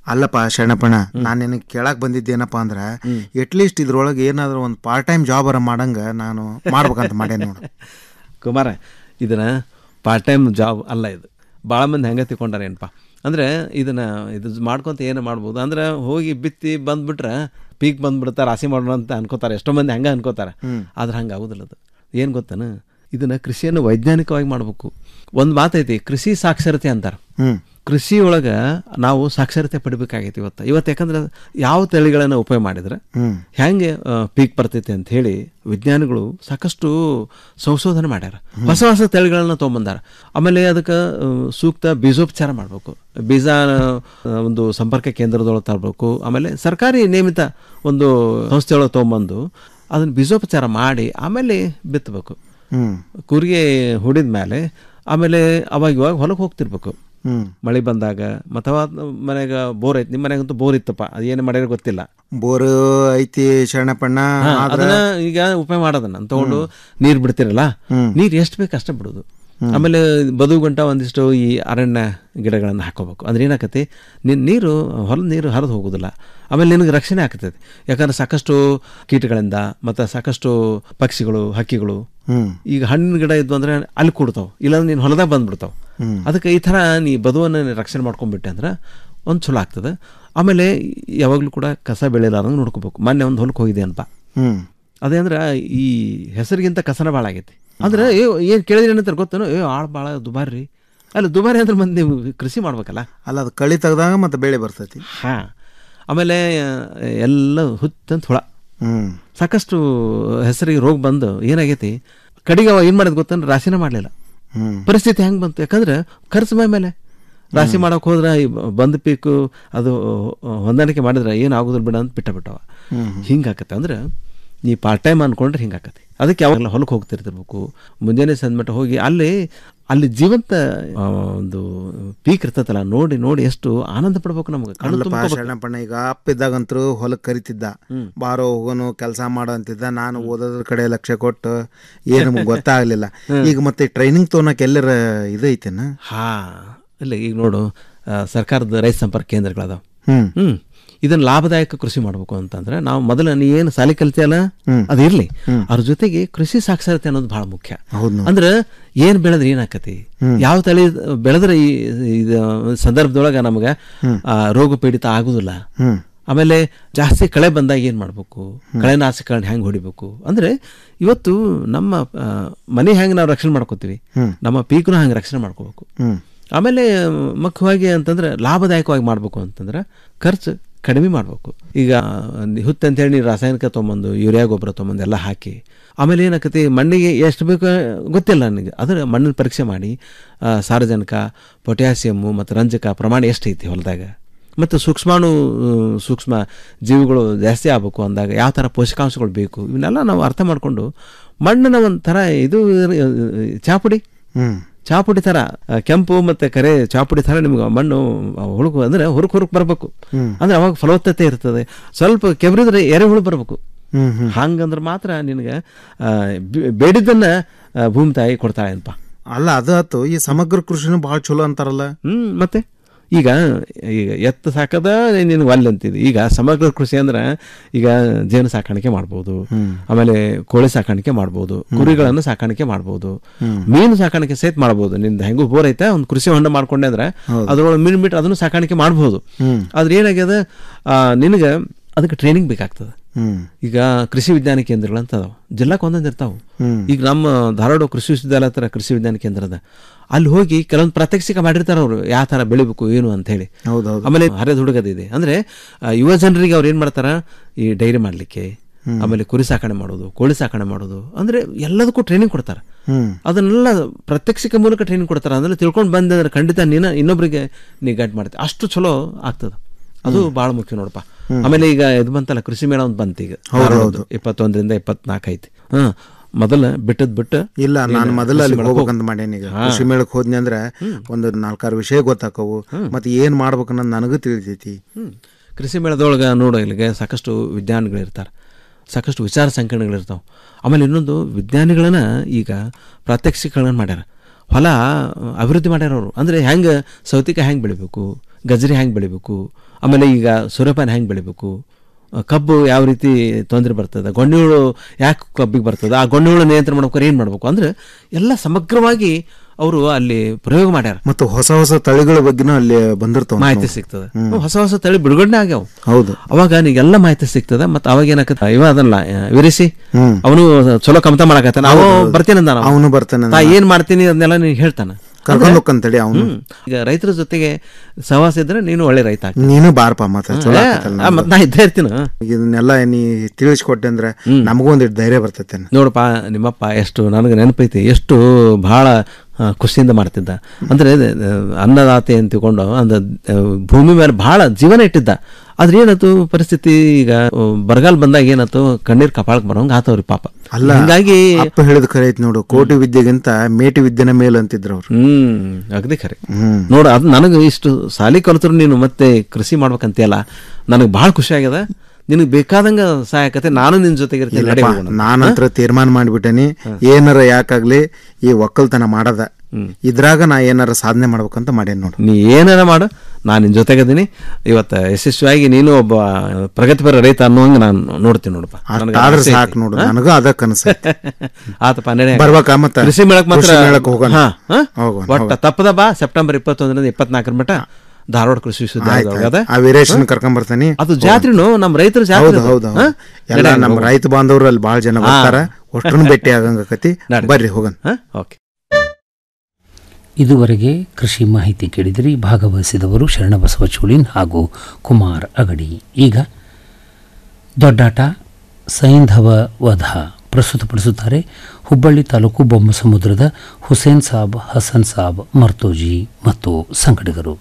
ಅಲ್ಲಪ್ಪ ಶರಣಪ್ಪಣ್ಣ ನಾನು ನಿನಗೆ ಕೇಳಕ್ ಬಂದಿದ್ದೇನಪ್ಪ ಅಂದ್ರ ಅಟ್ಲೀಸ್ಟ್ ಇದ್ರೊಳಗೆ ಏನಾದ್ರು ಒಂದು ಪಾರ್ಟ್ ಟೈಮ್ ಜಾಬ್ ಅರ ಮಾಡಂಗ ನಾನು ಮಾಡ್ಬೇಕಂತ ಮಾಡೇನಿ ನೋಡು ಕುಮಾರ ಇದನ್ನ ಪಾರ್ಟ್ ಟೈಮ್ ಜಾಬ್ ಅಲ್ಲ ಇದು ಭಾಳ ಮಂದಿ ಹೆಂಗೆ ತಿಳ್ಕೊಂಡಾರೆ ಏನಪ್ಪ ಅಂದರೆ ಇದನ್ನ ಇದು ಮಾಡ್ಕೊಂತ ಏನು ಮಾಡ್ಬೋದು ಅಂದ್ರೆ ಹೋಗಿ ಬಿತ್ತಿ ಬಂದ್ಬಿಟ್ರೆ ಪೀಕ್ ಬಂದ್ಬಿಡ್ತಾರೆ ರಾಶಿ ಮಾಡೋಣ ಅಂತ ಅನ್ಕೋತಾರೆ ಎಷ್ಟೋ ಮಂದಿ ಹಂಗೆ ಅನ್ಕೋತಾರೆ ಆದ್ರೆ ಹಂಗೆ ಆಗೋದಿಲ್ಲ ಅದು ಏನು ಗೊತ್ತಾನ ಇದನ್ನ ಕೃಷಿಯನ್ನು ವೈಜ್ಞಾನಿಕವಾಗಿ ಮಾಡಬೇಕು ಒಂದು ಮಾತೈತಿ ಕೃಷಿ ಸಾಕ್ಷರತೆ ಅಂತಾರೆ ಹ್ಮ್. ಕೃಷಿ ಒಳಗೆ ನಾವು ಸಾಕ್ಷರತೆ ಪಡಿಬೇಕಾಗೈತಿ ಇವತ್ತು ಇವತ್ತು ಯಾಕಂದ್ರೆ ಯಾವ ತಳಿಗಳನ್ನು ಉಪಯೋಗ ಮಾಡಿದ್ರೆ ಹ್ಮ್. ಹೆಂಗೆ ಪೀಕ್ ಬರ್ತೈತೆ ಅಂತ ಹೇಳಿ ವಿಜ್ಞಾನಿಗಳು ಸಾಕಷ್ಟು ಸಂಶೋಧನೆ ಮಾಡ್ಯಾರ ಹೊಸ ಹೊಸ ತಳಿಗಳನ್ನ ತೊಗೊಂಬಂದಾರ ಆಮೇಲೆ ಅದಕ್ಕೆ ಆ, ಸೂಕ್ತ ಬೀಜೋಪಚಾರ ಮಾಡಬೇಕು ಬೀಜ ಆ, ಒಂದು ಸಂಪರ್ಕ ಕೇಂದ್ರದೊಳಗೆ ತರಬೇಕು ಆಮೇಲೆ ಸರ್ಕಾರಿ ನೇಮಿತ ಒಂದು ಸಂಸ್ಥೆಯೊಳಗೆ ತೊಗೊಂಬಂದು ಅದನ್ನ ಬೀಜೋಪಚಾರ ಮಾಡಿ ಆಮೇಲೆ ಬಿತ್ತಬೇಕು ಹ್ಮ್. ಕೂರಿಗೆ ಹೊಡಿದ ಮೇಲೆ ಆಮೇಲೆ ಅವಾಗ ಇವಾಗ ಹೊಲಕ್ಕೆ ಹೋಗ್ತಿರ್ಬೇಕು ಹ್ಮ್. ಮಳೆ ಬಂದಾಗ ಅಥವಾ ಮನೆಗೆ ಬೋರ್ ಐತಿ ನಿಮ್ಮ ಮನೆಗಂತೂ ಬೋರ್ ಇತ್ತಪ್ಪ ಅದೇನು ಮಾಡ್ಯಾರ ಗೊತ್ತಿಲ್ಲ ಬೋರ್ ಐತಿ ಶರಣಪ್ಪಣ್ಣ ಹಾ, ಆದ್ರ ಅದನ್ನ ಈಗ ಉಪಯೋಗ ಮಾಡೋದನ್ನ ತಗೊಂಡು ನೀರು ಬಿಡ್ತಿರಲ್ಲ ನೀರು ಎಷ್ಟು ಬೇಕು ಅಷ್ಟೇ ಬಿಡೋದು ಆಮೇಲೆ ಬದು ಗಂಟ ಒಂದಿಷ್ಟು ಈ ಅರಣ್ಯ ಗಿಡಗಳನ್ನು ಹಾಕೋಬೇಕು ಅಂದ್ರೆ ಏನಾಕತಿ ನಿನ್ನ ನೀರು ಹೊಲದ ನೀರು ಹರಿದು ಹೋಗೋದಿಲ್ಲ ಆಮೇಲೆ ನಿನಗೆ ರಕ್ಷಣೆ ಆಗ್ತೈತಿ ಯಾಕಂದ್ರೆ ಸಾಕಷ್ಟು ಕೀಟಗಳಿಂದ ಮತ್ತು ಸಾಕಷ್ಟು ಪಕ್ಷಿಗಳು ಹಕ್ಕಿಗಳು ಹ್ಮ್. ಈಗ ಹಣ್ಣಿನ ಗಿಡ ಇದ್ವು ಅಂದ್ರೆ ಅಲ್ಲಿ ಕೂಡ್ತಾವ ಇಲ್ಲಾಂದ್ರೆ ನೀನು ಹೊಲದಾಗ ಬಂದ್ಬಿಡ್ತಾವ ಹ್ಮ್. ಅದಕ್ಕೆ ಈ ಥರ ನೀ ಬದುವನ್ನು ನೀ ರಕ್ಷಣೆ ಮಾಡ್ಕೊಂಡ್ಬಿಟ್ಟೆ ಅಂದ್ರೆ ಒಂದು ಚಲೋ ಆಗ್ತದೆ ಆಮೇಲೆ ಯಾವಾಗಲೂ ಕೂಡ ಕಸ ಬೆಳೆಲಾರ್ದಂಗೆ ನೋಡ್ಕೋಬೇಕು ಮೊನ್ನೆ ಒಂದು ಹೊಲಕ್ಕೆ ಹೋಗಿದೆ ಅನ್ಪ ಹ್ಮ್. ಅದೇ ಅಂದ್ರೆ ಈ ಹೆಸರಿಗಿಂತ ಕಸನ ಭಾಳ ಆಗೈತಿ ಅಂದ್ರೆ ಏ ಏನು ಕೇಳಿದ್ರೆ ಏನಂತಾರೆ ಗೊತ್ತೇನೋ ಏ ಆಳು ಭಾಳ ದುಬಾರಿ ರೀ ಅಲ್ಲ ದುಬಾರಿ ಅಂದ್ರೆ ಮಂದಿ ನೀವು ಕೃಷಿ ಮಾಡ್ಬೇಕಲ್ಲ ಅಲ್ಲ ಅದು ಕಳಿ ತೆಗ್ದಾಗ ಮತ್ತೆ ಬೆಳೆ ಬರ್ತೈತಿ ಹಾಂ ಆಮೇಲೆ ಆ, ಎಲ್ಲ ಹುತ್ತಂತ ಹುಳ ಹ್ಮ್. ಸಾಕಷ್ಟು ಹೆಸರಿಗೆ ರೋಗ ಬಂದು ಏನಾಗೈತಿ ಕಡೆಗೆ ಅವ ಏನು ಮಾಡಿದ್ ಗೊತ್ತಂದ್ರೆ ರಾಶಿನ ಮಾಡಲಿಲ್ಲ ಹ್ಮ್. ಪರಿಸ್ಥಿತಿ ಹೆಂಗೆ ಬಂತು ಯಾಕಂದ್ರೆ ಖರ್ಚು ಮೈ ಮೇಲೆ ರಾಶಿ ಮಾಡೋಕೆ ಹೋದ್ರೆ ಈ ಬಂದ ಪೀಕು ಅದು ಹೊಂದಾಣಿಕೆ ಮಾಡಿದ್ರೆ ಏನು ಆಗೋದಿಲ್ಲ ಬಿಡ ಅಂತ ಬಿಟ್ಟ ಬಿಟ್ಟವ ಹ್ಮ್. ಹಿಂಗೆ ಆಕತ್ತೆ ಅಂದ್ರೆ ನೀ ಪಾರ್ಟ್ ಟೈಮ್ ಅನ್ಕೊಂಡ್ರೆ ಹಿಂಗೆ ಆಕತಿ ಅದಕ್ಕೆ ಯಾವಾಗಲ ಹೊಲಕ್ಕೆ ಹೋಗ್ತಿರ್ತಿರ್ಬೇಕು ಮುಂಜಾನೆ ಸಂದ್ಮಟ್ಟ ಹೋಗಿ ಅಲ್ಲಿ ಅಲ್ಲಿ ಜೀವಂತ ಆ, ಒಂದು ಪೀಕ್ ಇರ್ತೈತಲ್ಲ ನೋಡಿ ನೋಡಿ ಎಷ್ಟು ಆನಂದ ಪಡ್ಬೇಕು ನಮಗೆ ಕಣ್ಣು ಅಲ್ಲಪ್ಪ ತುಂಬ್ಕೊಬೇಕು. ಶರಣಪ್ಪಣ್ಣ ಈಗ ಅಪ್ಪ ಇದ್ದಾಗಂತರೂ ಹೊಲಕ್ಕೆ ಕರಿತಿದ್ದ ಬಾರೋ ಹೋಗೋನು ಕೆಲಸ ಮಾಡೋ ಅಂತಿದ್ದ ನಾನು ಓದೋದ್ರ ಕಡೆ ಲಕ್ಷ್ಯ ಕೊಟ್ಟು ಏನು ನಮ್ಗೆ ಗೊತ್ತಾಗ್ಲಿಲ್ಲ ಈಗ ಮತ್ತೆ ಟ್ರೈನಿಂಗ್ ತೊಗೊಳಕ್ ಎಲ್ಲರ ಇದು ಐತೆನ ಹಾ ಇಲ್ಲ ಈಗ ನೋಡು ಆ, ಸರ್ಕಾರದ ರೈತ ಸಂಪರ್ಕ ಕೇಂದ್ರಗಳದಾವ ಹ್ಮ್. ಹ್ಮ್ ಇದನ್ನ ಲಾಭದಾಯಕ ಕೃಷಿ ಮಾಡ್ಬೇಕು ಅಂತಂದ್ರೆ ನಾವು ಮೊದಲ ನೀ ಏನು ಸಾಲಿ ಕಲ್ತಿಯಲ್ಲ ಅದು ಇರ್ಲಿ ಅದ್ರ ಜೊತೆಗೆ ಕೃಷಿ ಸಾಕ್ಷರತೆ ಅನ್ನೋದು ಬಹಳ ಮುಖ್ಯ ಹೌದು ನೋಡಿ. ಅಂದ್ರೆ ಏನ್ ಬೆಳೆದ್ರೆ ಏನಾಕತಿ ಯಾವ ತಳಿ ಬೆಳೆದ್ರೆ ಈ ಇದು ಸಂದರ್ಭದೊಳಗ ನಮ್ಗೆ ಆ, ರೋಗ ಪೀಡಿತ ಆಗುದಿಲ್ಲ ಹ್ಮ್. ಆಮೇಲೆ ಜಾಸ್ತಿ ಕಳೆ ಬಂದಾಗ ಏನು ಮಾಡಬೇಕು ಕಳೆನಾಶಕಗಳನ್ನ ಹೆಂಗೆ ಹೊಡಿಬೇಕು ಅಂದರೆ ಇವತ್ತು ನಮ್ಮ ಆ, ಮನೆ ಹೆಂಗೆ ನಾವು ರಕ್ಷಣೆ ಮಾಡ್ಕೋತೀವಿ ಹ್ಮ್. ನಮ್ಮ ಪೀಕ್ನು ಹಂಗೆ ರಕ್ಷಣೆ ಮಾಡ್ಕೋಬೇಕು ಹ್ಮ್. ಆಮೇಲೆ ಮುಖ್ಯವಾಗಿ ಅಂತಂದ್ರೆ ಲಾಭದಾಯಕವಾಗಿ ಮಾಡಬೇಕು ಅಂತಂದ್ರೆ ಖರ್ಚು ಕಡಿಮೆ ಮಾಡಬೇಕು ಈಗ ಹುತ್ತು ಅಂತೇಳಿ ನೀವು ರಾಸಾಯನಿಕ ತೊಗೊಂಬಂದು ಯೂರಿಯಾ ಗೊಬ್ಬರ ತೊಗೊಂಬಂದು ಎಲ್ಲ ಹಾಕಿ ಆಮೇಲೆ ಏನಾಕತಿ ಮಣ್ಣಿಗೆ ಎಷ್ಟು ಬೇಕು ಗೊತ್ತಿಲ್ಲ ನನಗೆ ಅದರ ಮಣ್ಣಿನ ಪರೀಕ್ಷೆ ಮಾಡಿ ಆ, ಸಾರಜನಕ ಪೊಟ್ಯಾಸಿಯಮ್ಮು ಮತ್ತು ರಂಜಕ ಪ್ರಮಾಣ ಎಷ್ಟೈತಿ ಹೊಲದಾಗ ಮತ್ತು ಸೂಕ್ಷ್ಮಾಣು ಆ, ಸೂಕ್ಷ್ಮ ಜೀವಿಗಳು ಜಾಸ್ತಿ ಆಗಬೇಕು ಅಂದಾಗ ಯಾವ ಥರ ಪೋಷಕಾಂಶಗಳು ಬೇಕು ಇವನ್ನೆಲ್ಲ ನಾವು ಅರ್ಥ ಮಾಡಿಕೊಂಡು ಮಣ್ಣನ್ನ ಒಂಥರ ಇದು ಆ, ಚಾಪುಡಿ ಹ್ಮ್. ಚಾಪುಡಿ ಥರ ಆ, ಕೆಂಪು ಮತ್ತು ಕರೆ ಚಾಪುಡಿ ಥರ ನಿಮ್ಗೆ ಮಣ್ಣು ಹುಡುಕು ಅಂದರೆ ಹುರುಕ್ ಹುರುಕ್ ಬರಬೇಕು ಹ್ಮ್. ಅಂದ್ರೆ ಅವಾಗ ಫಲವತ್ತತೆ ಇರ್ತದೆ ಸ್ವಲ್ಪ ಕೆಬ್ರಿದ್ರೆ ಎರೆಹುಳು ಬರಬೇಕು ಹ್ಮ್, ಹ್ಮ್. ಹಂಗಂದ್ರೆ ಮಾತ್ರ ನಿನಗೆ ಆ, ಬೆ- ಬೇಡಿದ್ದನ್ನ ಆ, ಭೂಮಿ ತಾಯಿ ಕೊಡ್ತಾಳೆ ಅನ್ಪ ಅಲ್ಲ ಅದು ಆತು ಈ ಸಮಗ್ರ ಕೃಷಿನೂ ಭಾಳ ಚಲೋ ಅಂತಾರಲ್ಲ ಹ್ಮ್ ಮತ್ತೆ ಈಗ ಈಗ ಎತ್ತು ಸಾಕದ ನಿನಗೆ ಒಲ್ಲೆ ಅಂತಿದೆ ಈಗ ಸಮಗ್ರ ಕೃಷಿ ಅಂದ್ರೆ ಈಗ ಜೇನು ಸಾಕಾಣಿಕೆ ಮಾಡ್ಬೋದು ಆಮೇಲೆ ಕೋಳಿ ಸಾಕಾಣಿಕೆ ಮಾಡ್ಬೋದು ಕುರಿಗಳನ್ನು ಸಾಕಾಣಿಕೆ ಮಾಡ್ಬೋದು ಮೀನು ಸಾಕಾಣಿಕೆ ಸಹಿತ ಮಾಡ್ಬೋದು ನಿಂದ ಹೆಂಗೂ ಬೋರ್ ಐತೆ ಒಂದು ಕೃಷಿ ಹೊಂಡ ಮಾಡ್ಕೊಂಡೆ ಅಂದ್ರೆ ಅದ್ರೊಳಗೆ ಮೀನು ಬಿಟ್ಟು ಅದನ್ನು ಸಾಕಾಣಿಕೆ ಮಾಡ್ಬೋದು ಹ್ಮ್. ಆದ್ರೆ ಏನಾಗ್ಯದ ಆ, ನಿನಗೆ ಅದಕ್ಕೆ ಟ್ರೈನಿಂಗ್ ಬೇಕಾಗ್ತದೆ ಹ್ಮ್. ಈಗ ಕೃಷಿ ವಿಜ್ಞಾನ ಕೇಂದ್ರಗಳು ಅಂತ ಅದಾವ ಜಿಲ್ಲಾಕ್ ಒಂದೊಂದು ಇರ್ತಾವ ಹ್ಮ್. ಈಗ ನಮ್ಮ ಧಾರವಾಡ ಕೃಷಿ ವಿಶ್ವವಿದ್ಯಾಲಯ ಹತ್ರ ಕೃಷಿ ವಿಜ್ಞಾನ ಕೇಂದ್ರ ಅದ ಅಲ್ಲಿ ಹೋಗಿ ಕೆಲವೊಂದು ಪ್ರಾತ್ಯಕ್ಷಿಕ ಮಾಡಿರ್ತಾರ ಅವರು ಯಾವ ಥರ ಬೆಳಿಬೇಕು ಏನು ಅಂತ ಹೇಳಿ ಹೌದೌದು ಆಮೇಲೆ ಹರಿದ ಹುಡುಗದಿದೆ ಅಂದ್ರೆ ಆ, ಯುವ ಜನರಿಗೆ ಅವ್ರು ಏನ್ ಮಾಡ್ತಾರ ಈ ಡೈರಿ ಮಾಡ್ಲಿಕ್ಕೆ ಆಮೇಲೆ ಕುರಿ ಸಾಕಣೆ ಮಾಡೋದು ಕೋಳಿ ಸಾಕಣೆ ಮಾಡೋದು ಅಂದ್ರೆ ಎಲ್ಲದಕ್ಕೂ ಟ್ರೈನಿಂಗ್ ಕೊಡ್ತಾರೆ ಹ್ಮ್. ಅದನ್ನೆಲ್ಲ ಪ್ರಾತ್ಯಕ್ಷಿಕ ಮೂಲಕ ಟ್ರೈನಿಂಗ್ ಕೊಡ್ತಾರೆ ಅಂದ್ರೆ ತಿಳ್ಕೊಂಡು ಬಂದ್ರೆ ಖಂಡಿತ ನೀನು ಇನ್ನೊಬ್ರಿಗೆ ನೀ ಗೈಡ್ ಮಾಡ್ತೀವಿ ಅಷ್ಟು ಚಲೋ ಆಗ್ತದ ಅದು ಬಹಳ ಮುಖ್ಯ ನೋಡಪ್ಪ ಆಮೇಲೆ ಈಗ ಇದು ಬಂತಲ್ಲ ಕೃಷಿ ಮೇಳ ಒಂದು ಬಂತು ಈಗ ಹೌದು, ಧಾರವಾಡದ್ದು. ಹೌದು. ಇಪ್ಪತ್ತೊಂದರಿಂದ ಇಪ್ಪತ್ನಾಲ್ಕು ಐತಿ ಹಾ ಮೊದಲ ಬಿಟ್ಟದ್ ಬಿಟ್ಟು ಇಲ್ಲ ನಾನು ನೀನು ಮೊದಲ ಕೃಷಿ ಅಲ್ಲಿ ಮೇಳಕ್ಕೆ ಹೋಗ್ಬೇಕಂತ ಹೋಗು. ಮಾಡೇನಿ ಈಗ ಹಾ. ಕೃಷಿ ಮೇಳಕ್ಕೆ ಹೋದ್ನಿ ಅಂದ್ರೆ ಒಂದು ನಾಲ್ಕಾರು ವಿಷಯ ಗೊತ್ತಾಕವು ಮತ್ತೆ ಏನ್ ಮಾಡ್ಬೇಕನ್ನೋದು ನನಗೂ ತಿಳಿತೈತಿ ಹ್ಮ್. ಕೃಷಿ ಮೇಳದೊಳಗೆ ನೋಡೋ ಇಲ್ಲಿಗೆ ಸಾಕಷ್ಟು ವಿಜ್ಞಾನಿಗಳಿರ್ತಾರೆ ಸಾಕಷ್ಟು ವಿಚಾರ ಸಂಕಿರಣಗಳಿರ್ತಾವೆ ಆಮೇಲೆ ಇನ್ನೊಂದು ವಿಜ್ಞಾನಿಗಳನ್ನ ಈಗ ಪ್ರಾತ್ಯಕ್ಷಿಕಗಳನ್ನ ಮಾಡ್ಯಾರ ಹೊಲ ಅಭಿವೃದ್ಧಿ ಮಾಡ್ಯಾರ ಅವರು ಅಂದರೆ ಹೆಂಗೆ ಸೌತಿಕಾಯಿ ಹೆಂಗೆ ಬೆಳಿಬೇಕು ಗಜರಿ ಹೆಂಗೆ ಬೆಳಿಬೇಕು ಆಮೇಲೆ ಈಗ ಸೂರ್ಯಪಾನ ಹೆಂಗೆ ಬೆಳಿಬೇಕು ಆ, ಕಬ್ಬು ಯಾವ ರೀತಿ ತೊಂದರೆ ಬರ್ತದೆ ಗೊಂಡೆಹುಳು ಯಾಕೆ ಕಬ್ಬಿಗೆ ಬರ್ತದೆ ಆ ಗೊಂಡೆಹುಳು ನಿಯಂತ್ರಣ ಮಾಡ್ಬೇಕಾದ್ರೆ ಏನು ಮಾಡಬೇಕು ಅಂದ್ರೆ ಎಲ್ಲ ಸಮಗ್ರವಾಗಿ ಅವರು ಅಲ್ಲಿ ಪ್ರಯೋಗ ಮಾಡ್ಯಾರ ಮತ್ತು ಹೊಸ ಹೊಸ ತಳಿಗಳ ಬಗ್ಗೆನೂ ಅಲ್ಲಿ ಬಂದಿರ್ತಾವ ಮಾಹಿತಿ ಸಿಗ್ತದೆ ಹೊಸ ಹೊಸ ತಳಿ ಬಿಡುಗಡೆ ಆಗ್ಯಾವ ಹೌದು ಅವಾಗ ನೀಗೆಲ್ಲ ಮಾಹಿತಿ ಸಿಗ್ತದೆ ಮತ್ತೆ ಅವಾಗ ಏನಾಕತ್ತ ಇವ ಅದಲ್ಲ ವಿರಿಸಿ ಹ್ಮ್. ಅವನು ಚಲೋ ಕಮತ ಮಾಡಕತ್ತಾನ ಅವ ಹೌದು, ಹೌದು. ಬರ್ತೀನಿ ಅಂದ ಅವ್ನು ಬರ್ತಾನೆ ತಾ ಅಂದ. ಏನ್ ಮಾಡ್ತೀನಿ ಅದನ್ನೆಲ್ಲ ನೀನು ಹೇಳ್ತಾನ ಕರ್ಕೊಂಡ್ ಹೋಗ್ಕಂತೇಳಿ ಅವ್ನು. ಹ್ಮ್. ಈಗ ರೈತರ ಜೊತೆಗೆ ಸಹವಾಸ ಇದ್ರೆ ನೀನು ಒಳ್ಳೆ ರೈತ ಆಗ್ತಿ. ನೀನು ಬಾರಪ್ಪ ಮತ್ತೆ ಚಲೋ ಏ, ಆಕತ್ತಲ್ಲ ಆ, ಮತ್ತ್ ನಾ ಇದ್ದೇ ಇರ್ತೀನಿ ಇದನ್ನೆಲ್ಲ ನೀ ತಿಳಿಸ್ಕೊಟ್ಟೆ ಅಂದ್ರೆ ನಮಗೂ ಒಂದಿಟ್ಟು ಧೈರ್ಯ ಬರ್ತೈತೆ ನೋಡಪ್ಪ ನಿಮ್ಮಪ್ಪ ಎಷ್ಟು ನನಗೆ ನೆನಪೈತಿ ಎಷ್ಟು ಬಹಳ ಆ, ಖುಷಿಯಿಂದ ಮಾಡ್ತಿದ್ದ ಅಂದ್ರೆ ಆ, ಅನ್ನದಾತೆ ಅಂತ ತಿಳ್ಕೊಂಡು ಅಂದ ಆ, ಭೂಮಿ ಮೇಲೆ ಬಹಳ ಜೀವನ ಇಟ್ಟಿದ್ದ ಆದ್ರೆ ಏನಾಯ್ತು ಪರಿಸ್ಥಿತಿ ಈಗ ಆ, ಬರಗಾಲ ಬಂದಾಗ ಏನಾಯ್ತು ಕಣ್ಣೀರ್ ಕಪಾಳಕ್ಕೆ ಬರೋಂಗ ಆತವ್ರಿ ಪಾಪ ಅಲ್ಲ ಹಿಂಗಾಗಿ ಅಪ್ಪ ಹೇಳಿದ ಖರೆ ಐತಿ ನೋಡು ಕೋಟಿ ವಿದ್ಯೆಗಿಂತ ಮೇಟಿ ವಿದ್ಯೆನ ಮೇಲ್ ಅಂತಿದ್ರು ಅವ್ರು ಹ್ಮ್ ಅಗದಿ ಖರೆ ಹ್ಮ್ ನೋಡು ಅದು ನನಗೆ ಇಷ್ಟು ಸಾಲಿ ಕಲಿತರು ನೀನು ಮತ್ತೆ ಕೃಷಿ ಮಾಡ್ಬೇಕಂತೀಯಲ್ಲ ನನಗೆ ಬಹಳ ಖುಷಿ ಆಗ್ಯದ ನಿನಗೆ ಬೇಕಾದಂಗ ಸಹಾಯಕತೆ ನಾನು ನಿನ್ ಜೊತೆಗೆ ಇರ್ತೀನಿ ನಡಿ ಇಲ್ಲಪ್ಪ, ಹೋಗೋಣ. ನಾನಂತ್ರ ತೀರ್ಮಾನ ಮಾಡ್ಬಿಟ್ಟೇನಿ ಏನಾರ ಯಾಕಾಗ್ಲಿ ಈ ಒಕ್ಕಲ್ತನ ಮಾಡದ ಇದ್ರಾಗ ನಾ ಏನಾರ ಸಾಧನೆ ಮಾಡ್ಬೇಕಂತ ಮಾಡೇನಿ ನೋಡು ನೀ ಏನಾರ ಮಾಡು ನಾನು ನಿನ್ನ ಜೊತೆಗದೀನಿ ಇವತ್ತು ಯಶಸ್ವಿಯಾಗಿ ನೀನು ಒಬ್ಬ ಪ್ರಗತಿಪರ ರೈತ ಅನ್ನೋಂಗೆ ನಾನು ನೋಡ್ತೀನಿ ನೋಡಪ್ಪ ನನಗೆ ಆದ್ರೆ ಆಸೆ ಐತಿ. ಸಾಕು ನೋಡು ಹಾ? ನನಗೂ ಅದ ಕನಸು ಆತಪ್ಪ ನಡೆ ಬರ್ಬೇಕಾ ಮತ್ತೆ? ಕೃಷಿ ಮೇಳಕ್ ಮಾತ್ರ ಕೃಷಿ ಮೇಳಕ್ಕೆ ಹೋಗೋಣ. ಹಾ, ಹಾ? ಹೋಗೋಣ, ಒಟ್ಟ ಹೋಗೋಣ. ತಪ್ಪದ ಬಾ ಸೆಪ್ಟೆಂಬರ್ ಇಪ್ಪತ್ತೊಂದರಿಂದ ಇಪ್ಪತ್ನಾಲ್ಕರ ಮಟ್ಟ ಧಾರವಾಡ ಕೃಷಿ ವಿಶ್ವವಿದ್ಯಾಲಯದೊಳಗೆ ಅದ. ಆ ವೀರೇಶನ್ ಹಾ? ಕರ್ಕೊಂಡ್ ಬರ್ತಾನೆ ಅದು ಜಾತ್ರೆನು ನಮ್ಮ ರೈತರ ಜಾತ್ರೆ ಹೌದು ಅದು. ಹೌದು ಹಾ? ಎಲ್ಲ ನಡೆ, ನಮ್ಮ ಹೋಗೋಣ. ರೈತ ಬಾಂಧವರು ಅಲ್ಲಿ ಬಹಳ ಜನ ಹಾ. ಬರ್ತಾರ ಅಷ್ಟನ್ನು ಭೇಟಿ ಆಗಂಗಕತಿ ನಡೆ. ಬರ್ರಿ ಹೋಗನ್ ಓಕೆ ಇದುವರೆಗೆ ಕೃಷಿ ಮಾಹಿತಿ ಕೇಳಿದಿರಿ ಭಾಗವಹಿಸಿದವರು ಶರಣಬಸವ ಚೋಳಿನ್ ಹಾಗೂ ಕುಮಾರ್ ಅಗಡಿ ಈಗ ದೊಡ್ಡಾಟ ಸೈಂಧವ ವಧ ಪ್ರಸ್ತುತಪಡಿಸುತ್ತಾರೆ ಹುಬ್ಬಳ್ಳಿ ತಾಲೂಕು ಬೊಮ್ಮಸಮುದ್ರದ ಹುಸೇನ್ ಸಾಬ್ ಹಸನ್ ಸಾಬ್ ಮರ್ತೋಜಿ ಮತ್ತು ಸಂಗಡಿಗರು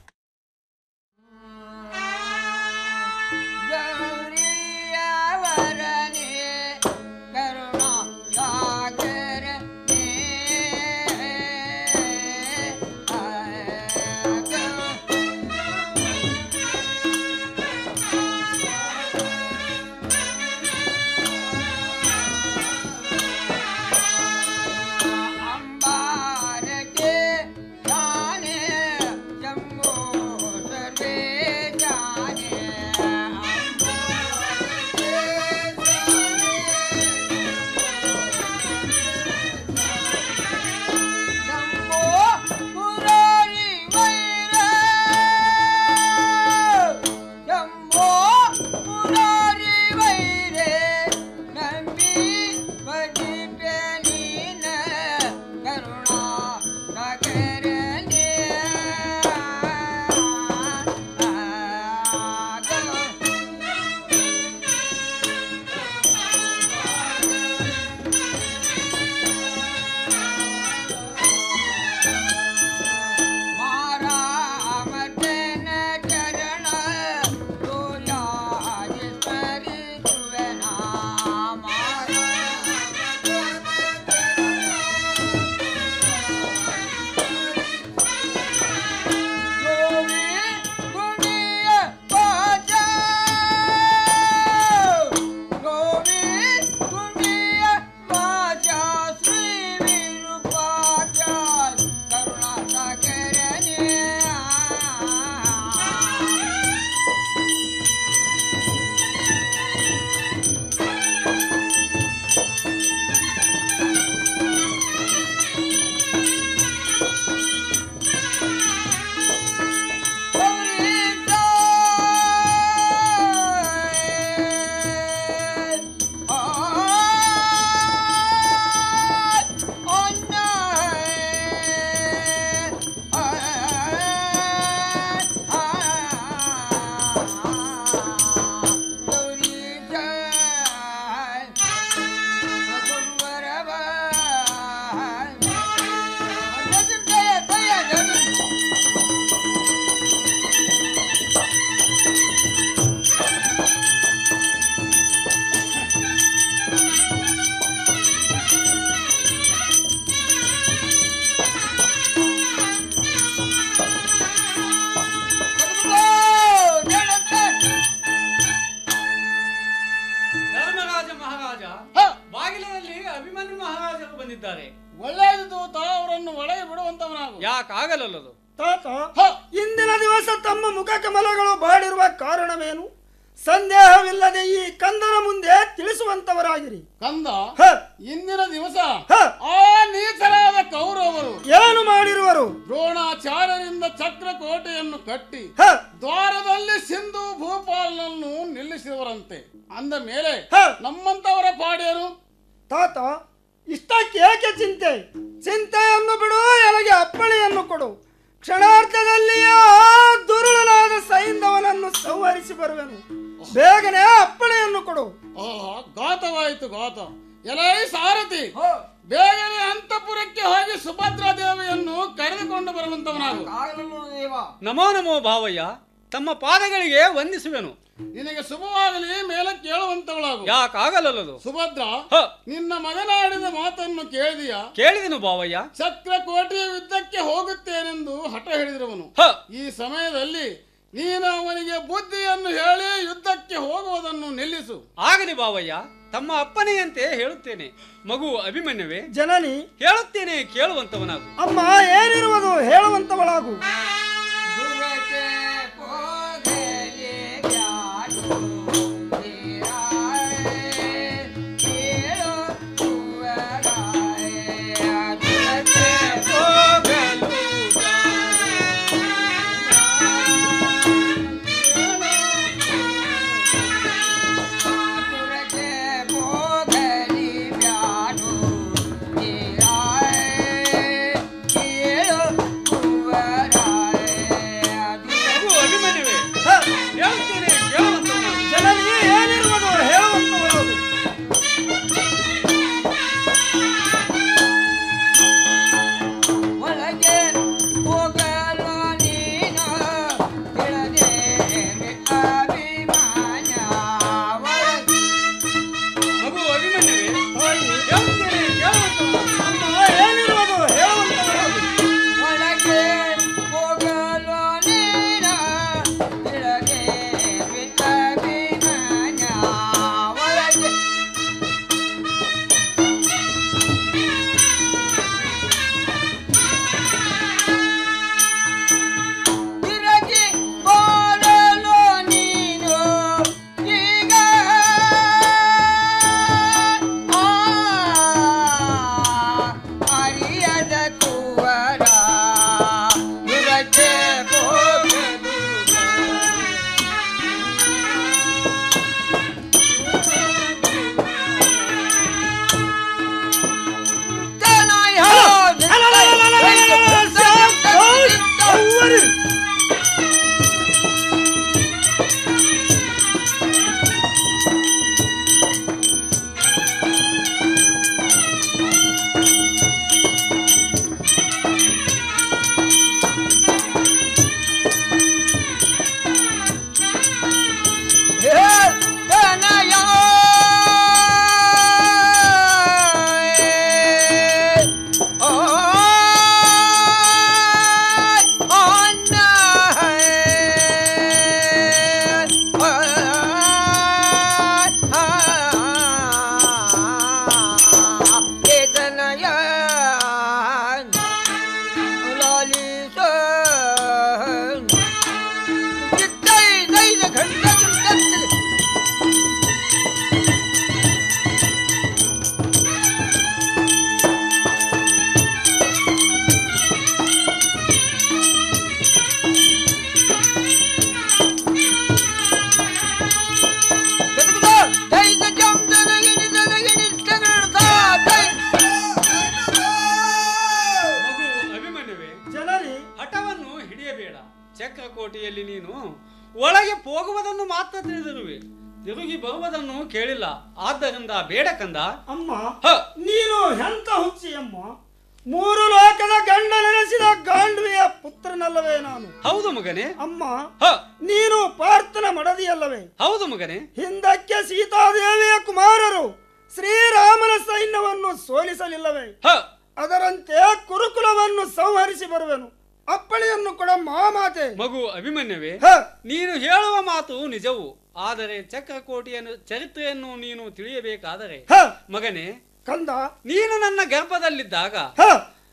ಧರ್ಮರಾಜ ಮಹಾರಾಜ ಬಾಗಿಲಿನಲ್ಲಿ ಅಭಿಮನ್ಯು ಮಹಾರಾಜರು ಬಂದಿದ್ದಾರೆ ಒಳ್ಳೆಯದು ತೂತ ಅವರನ್ನು ಒಳಗೆ ಬಿಡುವಂತವನಾಗು ಯಾಕಾಗಲಲ್ಲದು ತಾತ ಇಂದಿನ ದಿವಸ ತಮ್ಮ ಮುಖ ಕಮಲಗಳು ಬಾಡಿರುವ ಕಾರಣವೇನು ಸಂದೇಹವಿಲ್ಲದೆ ಈ ಕಂದನ ಮುಂದೆ ತಿಳಿಸುವಂತವರಾಗಿರಿ ಕಂದ ಇಂದಿನ ದಿವಸ ಆ ನೀಚರಾದ ಕೌರವರು ಏನು ಮಾಡಿರುವರು ದ್ರೋಣಾಚಾರ್ಯರಿಂದ ಚಕ್ರಕೋಟೆಯನ್ನು ಕಟ್ಟಿ ದ್ವಾರದಲ್ಲಿ ಸಿಂಧು ಭೂಪಾಲನನ್ನು ನಿಲ್ಲಿಸಿದವರಂತೆ ಅಂದ ಮೇಲೆ ನಮ್ಮಂತವರ ಪಾಡೇನು ತಾತ ಇಷ್ಟಕ್ಕೇಕೆ ಚಿಂತೆ ಚಿಂತೆಯನ್ನು ಬಿಡು ಎನಗೆ ಅಪ್ಪಣೆಯನ್ನು ಕೊಡು ಕ್ಷಣಾರ್ಧದಲ್ಲಿಯೇ ಆ ದುರುಳನಾದ ಸೈಂಧವನನ್ನು ಸಂಹರಿಸಿ ಬರುವೆನು ಬೇಗನೆ ಅಪ್ಪಣೆಯನ್ನು ಕೊಡು ಆಹಾ, ಘಾತವಾಯಿತು ಘಾತ ಎಲೈ ಸಾರಥಿ ಬೇಗನೆ ಅಂತಪುರಕ್ಕೆ ಹೋಗಿ ಸುಭದ್ರಾ ದೇವಿಯನ್ನು ಕರೆದುಕೊಂಡು ಬರುವಂತವನಾಗು ನಮೋ ನಮೋ ಭಾವಯ್ಯ ತಮ್ಮ ಪಾದಗಳಿಗೆ ವಂದಿಸುವೆನು ನಿನಗೆ ಶುಭವಾಗಲಿ ಮೇಲೆ ಕೇಳುವಂತವಳಾಗು ಯಾಕಾಗಲಲ್ಲದು ಸುಭದ್ರ ನಿನ್ನ ಮಗನಾಡಿದ ಮಾತನ್ನು ಕೇಳಿದೆಯಾ ಕೇಳಿದೆನು ಭಾವಯ್ಯ ಚಕ್ರಕೋಟೆಯ ಯುದ್ಧಕ್ಕೆ ಹೋಗುತ್ತೇನೆಂದು ಹಠ ಹಿಡಿದಿರುವನು ಈ ಸಮಯದಲ್ಲಿ ನೀನು ಅವನಿಗೆ ಬುದ್ಧಿಯನ್ನು ಹೇಳಿ ಯುದ್ಧಕ್ಕೆ ಹೋಗುವುದನ್ನು ನಿಲ್ಲಿಸು ಆಗಲಿ ಭಾವಯ್ಯ ತಮ್ಮ ಅಪ್ಪನೆಯಂತೆ ಹೇಳುತ್ತೇನೆ ಮಗು ಅಭಿಮನ್ಯವೇ ಜನನಿ ಹೇಳುತ್ತೇನೆ ಕೇಳುವಂತವನಾಗು ಅಮ್ಮ ಏನಿರುವುದು ಹೇಳುವಂತವಳಾಗು ಮಗು ಅಭಿಮನ್ಯವೇ ಹೇಳುತ್ತೇನೆ ಕೇಳುವಂತವನಾಗು ಜನನಿ ಏನಿರುವುದು ಹೇಳುವಂತವಳಾಗು ಒಳಗೆ ಹೋಗಲು ನೀನು ತಿಳಿದೇನೆ ಅಭಿಮಾನ ಒಳಗೆ ಮಗು ಅಭಿಮನ್ಯವೇ ಹೇಳುತ್ತೇನೆ ಕೇಳುವಂತವನಾಗು ಅಮ್ಮ ಏನಿರುವುದು ಹೇಳುವಂತವಳಾಗು ಒಳಗೆ ಹೋಗಲು ನೀನು ತಿಳಿದೇನೆ ಅಭಿಮಾನ ಒಳಗೆ ತಿರುಗಿ ನೋಡಲು ನೀನು ಈಗ ಆ ಅರಿಯದ ಕುವರ ಇರಕ್ಕೆ ಹೋಗಲು ತನಯ ತನಯ ಮಗು ಅಭಿಮನ್ಯವೇ ಜನನಿ ಹಠವನ್ನು ಹಿಡಿಯಬೇಡ ಚಕ್ರಕೋಟೆಯಲ್ಲಿ ನೀನು ಒಳಗೆ ಹೋಗುವುದನ್ನು ಮಾತ್ರ ತಿಳಿದಿರುವೆ ತಿರುಗಿ ಬರುವುದನ್ನು ಕೇಳಿಲ್ಲ ಆದ್ದರಿಂದ ಬೇಡ ಕಂದ ಅಮ್ಮ ನೀನು ಎಂತ ಹುಚ್ಚಿ ಅಮ್ಮ ಮೂರು ಲೋಕದ ಗಂಡ ನೆನೆಸಿದ ಗಾಂಡ್ವಿಯ ಪುತ್ರನಲ್ಲವೇ ನಾನು ಹೌದು ಮಗನೇ ಅಮ್ಮ ನೀನು ಪಾರ್ಥನ ಮಡದಿಯಲ್ಲವೇ ಹೌದು ಮಗನೇ ಹಿಂದಕ್ಕೆ ಸೀತಾದೇವಿಯ ಕುಮಾರರು ಶ್ರೀರಾಮನ ಸೈನ್ಯವನ್ನು ಸೋಲಿಸಲಿಲ್ಲವೇ ಅದರಂತೆ ಕುರುಕುಲವನ್ನು ಸಂಹರಿಸಿ ಬರುವೆನು ಅಪ್ಪಣೆಯನ್ನು ಕೊಡ ಮಾಮಾತೆ ಮಗು ಅಭಿಮನ್ಯವೇ ನೀನು ಹೇಳುವ ಮಾತು ನಿಜವು ಆದರೆ ಚಕ್ರಕೋಟೆಯನ್ನು ಚರಿತ್ರೆಯನ್ನು ನೀನು ತಿಳಿಯಬೇಕಾದರೆ ಮಗನೇ ಕಂದ ನೀನು ನನ್ನ ಗರ್ಭದಲ್ಲಿದ್ದಾಗ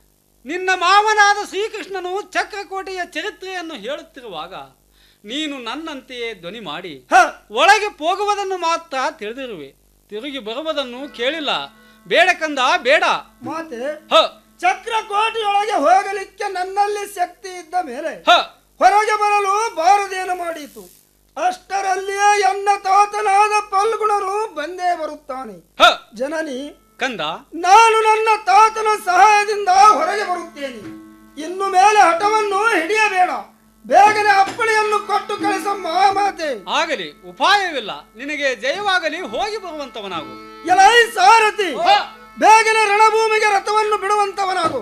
ನಿನ್ನ ಮಾವನಾದ ಶ್ರೀಕೃಷ್ಣನು ಚಕ್ರಕೋಟೆಯ ಚರಿತ್ರೆಯನ್ನು ಹೇಳುತ್ತಿರುವಾಗ ನೀನು ನನ್ನಂತೆಯೇ ಧ್ವನಿ ಮಾಡಿ ಒಳಗೆ ಹೋಗುವುದನ್ನು ಮಾತ್ರ ತಿಳಿದಿರುವೆ ತಿರುಗಿ ಬರುವುದನ್ನು ಕೇಳಿಲ್ಲ ಬೇಡ ಕಂದ ಬೇಡ ಮಾತೆ ಹ ಚಕ್ರಕೋಟೆಯೊಳಗೆ ಹೋಗಲಿಕ್ಕೆ ನನ್ನಲ್ಲಿ ಶಕ್ತಿ ಇದ್ದ ಮೇಲೆ ಹೊರಗೆ ಬರಲು ಬಾರದೇನು ಮಾಡಿತು ಅಷ್ಟರಲ್ಲಿಯೇ ಎನ್ನ ತಾತನಾದ ಪಲ್ಗುಣರು ಬಂದೇ ಬರುತ್ತಾನೆ ಜನನಿ ಕಂದ ನಾನು ನನ್ನ ತಾತನ ಸಹಾಯದಿಂದ ಹೊರಗೆ ಬರುತ್ತೇನೆ ಇನ್ನು ಮೇಲೆ ಹಠವನ್ನು ಹಿಡಿಯಬೇಡ ಬೇಗನೆ ಅಪ್ಪಣೆಯನ್ನು ಕೊಟ್ಟು ಕಳಿಸಮ್ಮ ಮಾತೆ ಆಗಲಿ ಉಪಾಯವಿಲ್ಲ ನಿನಗೆ ಜಯವಾಗಲಿ ಹೋಗಿ ಬರುವಂತವನಾಗು ಎಲೈ ಸಾರಥಿ ಬೇಗನೆ ರಣಭೂಮಿಗೆ ರಥವನ್ನು ಬಿಡುವಂತವನಾಗು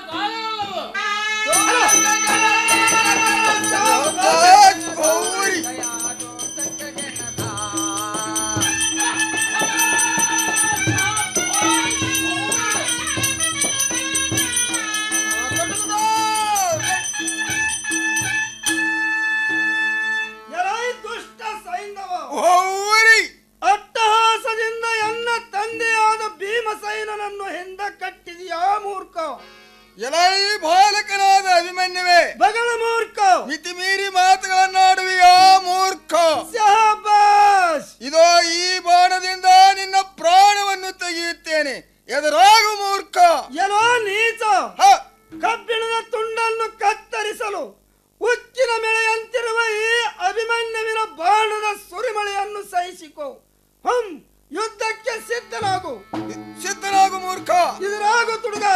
ಎಲೈ ದುಷ್ಟ ಸೈಂಧವ ಅಟ್ಟಹಾಸದಿಂದ ಎನ್ನ ತಂದೆಯಾದ ಭೀಮಸೈನನನ್ನು ಹಿಂದ ಕಟ್ಟಿದೆಯಾ ಮೂರ್ಖ ಎಲೈ ಬಾಲಕನಾದ ಅಭಿಮನ್ಯುವೆ ಬಗಳ ಮೂರ್ಖ ಮಿತಿ ಮೀರಿ ಮಾತುಗಳನ್ನಾಡುವಿಯಾ ಮೂರ್ಖ ಶಾಬಾಸ್ ಇದೋ ಈ ಬಾಣದಿಂದ ನಿನ್ನ ಪ್ರಾಣವನ್ನು ತೆಗೆಯುತ್ತೇನೆ ಎದುರಾಗು ಮೂರ್ಖ ಏನೋ ನೀಚ ಕಬ್ಬಿಣದ ತುಂಡನ್ನು ಕತ್ತರಿಸಲು ಉಕ್ಕಿನ ಮೆಳೆಯಂತಿರುವ ಈ ಅಭಿಮನ್ಯುವಿನ ಬಾಣದ ಸುರಿಮಳೆಯನ್ನು ಸಹಿಸಿಕೋ ಹಂ ಯುದ್ಧಕ್ಕೆ ಸಿದ್ಧನಾಗು ಸಿದ್ಧನಾಗು ಮೂರ್ಖ ಇದರಾಗು ತುಡುಗ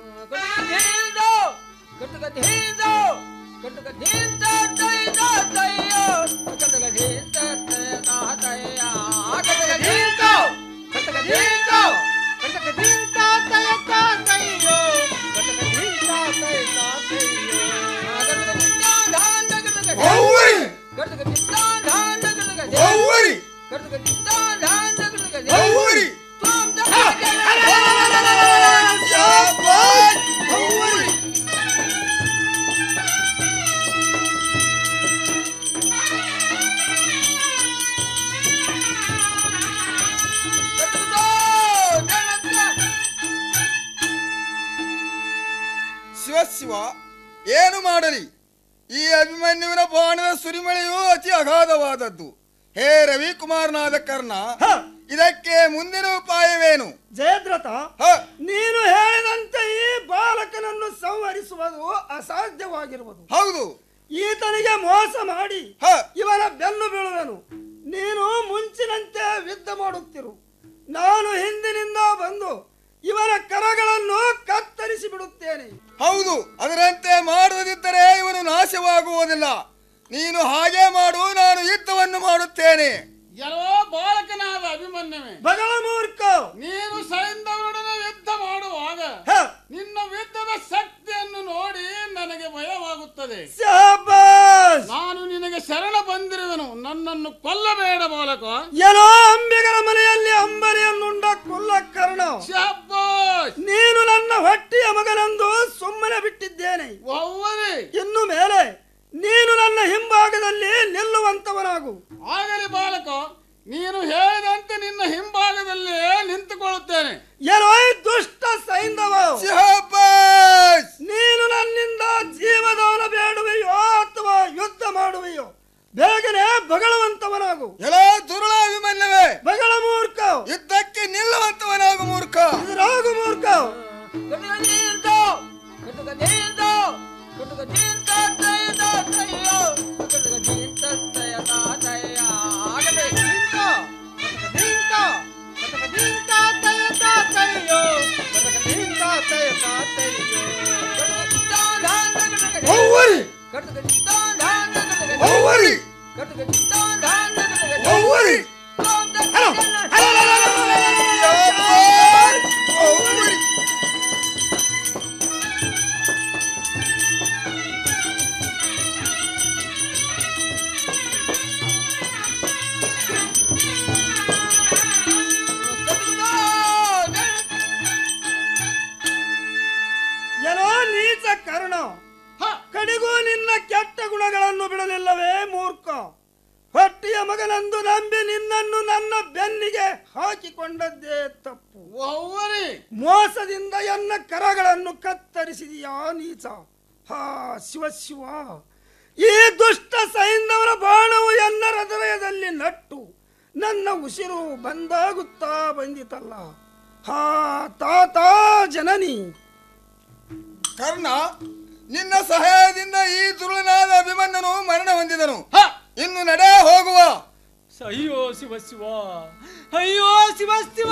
ಶಿವ ಶಿವ ಏನು ಮಾಡಲಿ ಈ ಅಭಿಮನ್ಯುವಿನ ಬಾಣದ ಸುರಿಮಳೆಯು ಅತಿ ಅಗಾಧವಾದದ್ದು ಹೇ ರವಿಕುಮಾರನಾದ ಕರ್ಣ ಇದಕ್ಕೆ ಮುಂದಿನ ಉಪಾಯವೇನು ಜಯದ್ರಥ ನೀನು ಹೇಳಿದಂತೆ ಈ ಬಾಲಕನನ್ನು ಸಂಹರಿಸುವುದು ಅಸಾಧ್ಯವಾಗಿರುವುದು ಹೌದು ಈತನಿಗೆ ಮೋಸ ಮಾಡಿ ಇವನ ಬೆನ್ನು ಬೀಳುವೆನು ನೀನು ಮುಂಚಿನಂತೆ ಯುದ್ಧ ಮಾಡುತ್ತಿರು ನಾನು ಹಿಂದಿನಿಂದ ಬಂದು ಇವನ ಕರಗಳನ್ನು ಕತ್ತರಿಸಿ ಬಿಡುತ್ತೇನೆ ಹೌದು ಅದರಂತೆ ಮಾಡದಿದ್ದರೆ ಇವನು ನಾಶವಾಗುವುದಿಲ್ಲ ನೀನು ಹಾಗೆ ಮಾಡು ನಾನು ಯುದ್ಧವನ್ನು ಮಾಡುತ್ತೇನೆ ಎಲ್ಲೋ ಬಾಲಕನಾದ ಅಭಿಮನ್ಯುವೆ ಬಗಳ ಮೂರ್ಖ ನೀನು ಸೈಂಧವರೊಡನೆ ಯುದ್ಧ ಮಾಡುವಾಗ ನಿನ್ನ ಯುದ್ಧದ ಶಕ್ತಿಯನ್ನು ನೋಡಿ ನನಗೆ ಭಯವಾಗುತ್ತದೆ ನಾನು ನಿನಗೆ ಶರಣ ಬಂದಿರುವೆನು ನನ್ನನ್ನು ಕೊಲ್ಲಬೇಡ ಬಾಲಕ ಏನೋ ಅಂಬಿಗರ ಮನೆಯಲ್ಲಿ ಅಂಬರಿಯನ್ನುಂಡ ಕುಲ್ಲ ಕರ್ಣ ನೀನು ನನ್ನ ಹೊಟ್ಟೆಯ ಮಗನೆಂದು ಸುಮ್ಮನೆ ಬಿಟ್ಟಿದ್ದೇನೆ ಇನ್ನು ಮೇಲೆ ನೀನು ನನ್ನ ಹಿಂಭಾಗದಲ್ಲಿ ನಿಲ್ಲುವಂತವನಾಗು ಆಗಲಿ ಬಾಲಕ ನೀನು ಹೇಳಿದಂತೆ ನಿನ್ನ ಹಿಂಭಾಗದಲ್ಲಿ ನಿಂತುಕೊಳ್ಳುತ್ತೇನೆ ಏನೋ ಈ ದುಷ್ಟ ಸೈಂಧವ ನೀನು ನನ್ನಿಂದ ಜೀವದಾನ ಬೇಡುವೆಯೋ ಅಥವಾ ಯುದ್ಧ ಮಾಡುವೆಯೋ ಬೇಗನೆ ಬಗಳುವಂತವನಾಗು ಎಲ್ಲ ದುರುಳ ಅಭಿಮನ್ಯವೇ ಬಗಳ ಮೂರ್ಖ ಯುದ್ಧಕ್ಕೆ ನಿಲ್ಲುವಂತವನಾಗು ಮೂರ್ಖ ರಾಗು ಮೂರ್ಖ ಏನೋ ನೀಚ ಕರ್ಣ ಕಡೆಗೂ ನಿನ್ನ ಕೆಟ್ಟ ಗುಣಗಳನ್ನು ಬಿಡಲಿಲ್ಲವೇ ಮೂರ್ಖ ಹೊಟ್ಟೆಯ ಮಗನೆಂದು ನಂಬಿ ನಿನ್ನನ್ನು ನನ್ನ ಬೆನ್ನಿ ಹಾಕಿಕೊಂಡದ್ದೇ ತಪ್ಪು ಅವ್ವರಿ ಮೋಸದಿಂದ ಎನ್ನ ಕರಗಳನ್ನು ಕತ್ತರಿಸಿದೆಯಾ ನೀಚ ಹಾ ಶಿವ ಶಿವ ಈ ದುಷ್ಟ ಸೈಂಧವರ ಬಾಣವು ಎನ್ನ ಹೃದಯದಲ್ಲಿ ನಟ್ಟು ನನ್ನ ಉಸಿರು ಬಂದಾಗುತ್ತಾ ಬಂದಿತಲ್ಲ ಹಾ ತಾತ ಜನನಿ ಕರ್ಣ ನಿನ್ನ ಸಹಾಯದಿಂದ ಈ ದುರುಳನಾದ ಅಭಿಮನ್ಯನು ಮರಣ ಹೊಂದಿದನು ಇನ್ನು ನಡೆ ಹೋಗುವ ಅಯ್ಯೋ ಶಿವ ಶಿವ ಅಯ್ಯೋ ಶಿವ ಶಿವ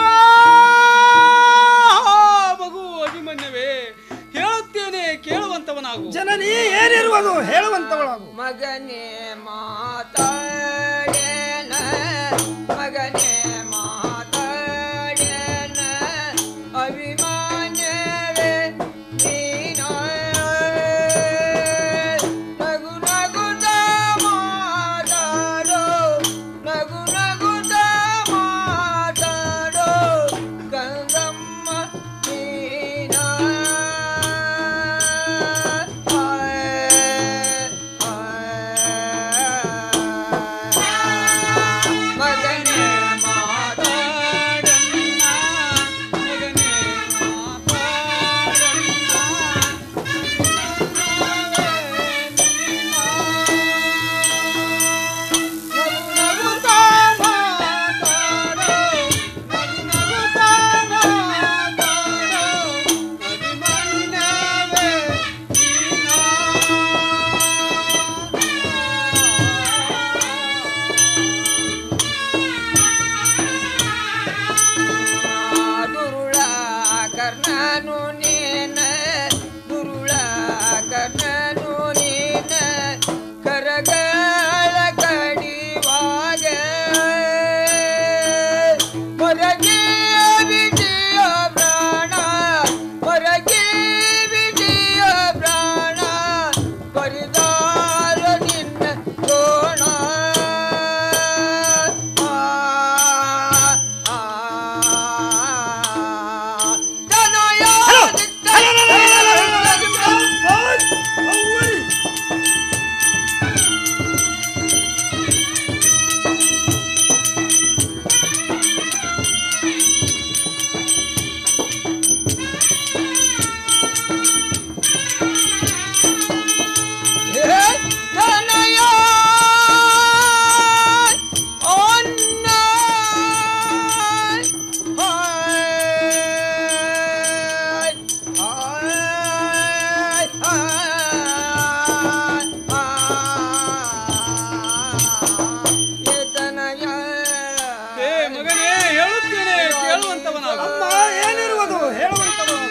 ಮಗು ಅಭಿಮನ್ಯವೇ ಹೇಳುತ್ತೇನೆ ಕೇಳುವಂತವನಾಗು ಜನನಿ ಏನಿರುವುದು ಹೇಳುವಂತವಳಾಗು ಮಗನೇ ಮಾತಾಡೇನ ಮಗನೇ ಮಾತಾಡೇನ ಅಭಿಮಾನ್ಯವೇ ನೀನ ನಗು ನಗುತ್ತ ಮಾತಾಡೋ ನಗು ನಗುತ್ತ ಮಾತಾಡೋ ಗಂಗಮ್ಮ ನೀನ ಮಗನೇ ಮಾತಾಡಣ್ಣ ಮಗನೇ ದುರುಳ ಕರ್ಣನು ನೀನ ದುರುಳ ಕರ್ಣನು ನೀನ ಕರಗಳ ಕಡಿವಾಗ ಹೊರಗೆ ವಿಜಯ ಪ್ರಾಣ ಹೊರಗೆ ವಿಜಯ ಪ್ರಾಣ ಪರಿದಾರ ನಿನ್ನ ದ್ರೋಣ ಹೇ ಮಗನೇ ಹೇಳುತ್ತೇನೆ ಕೇಳುವಂತವನಾಗು ಅಮ್ಮ ಏನಿರುವುದು ಹೇಳುವಂತವಳಾಗು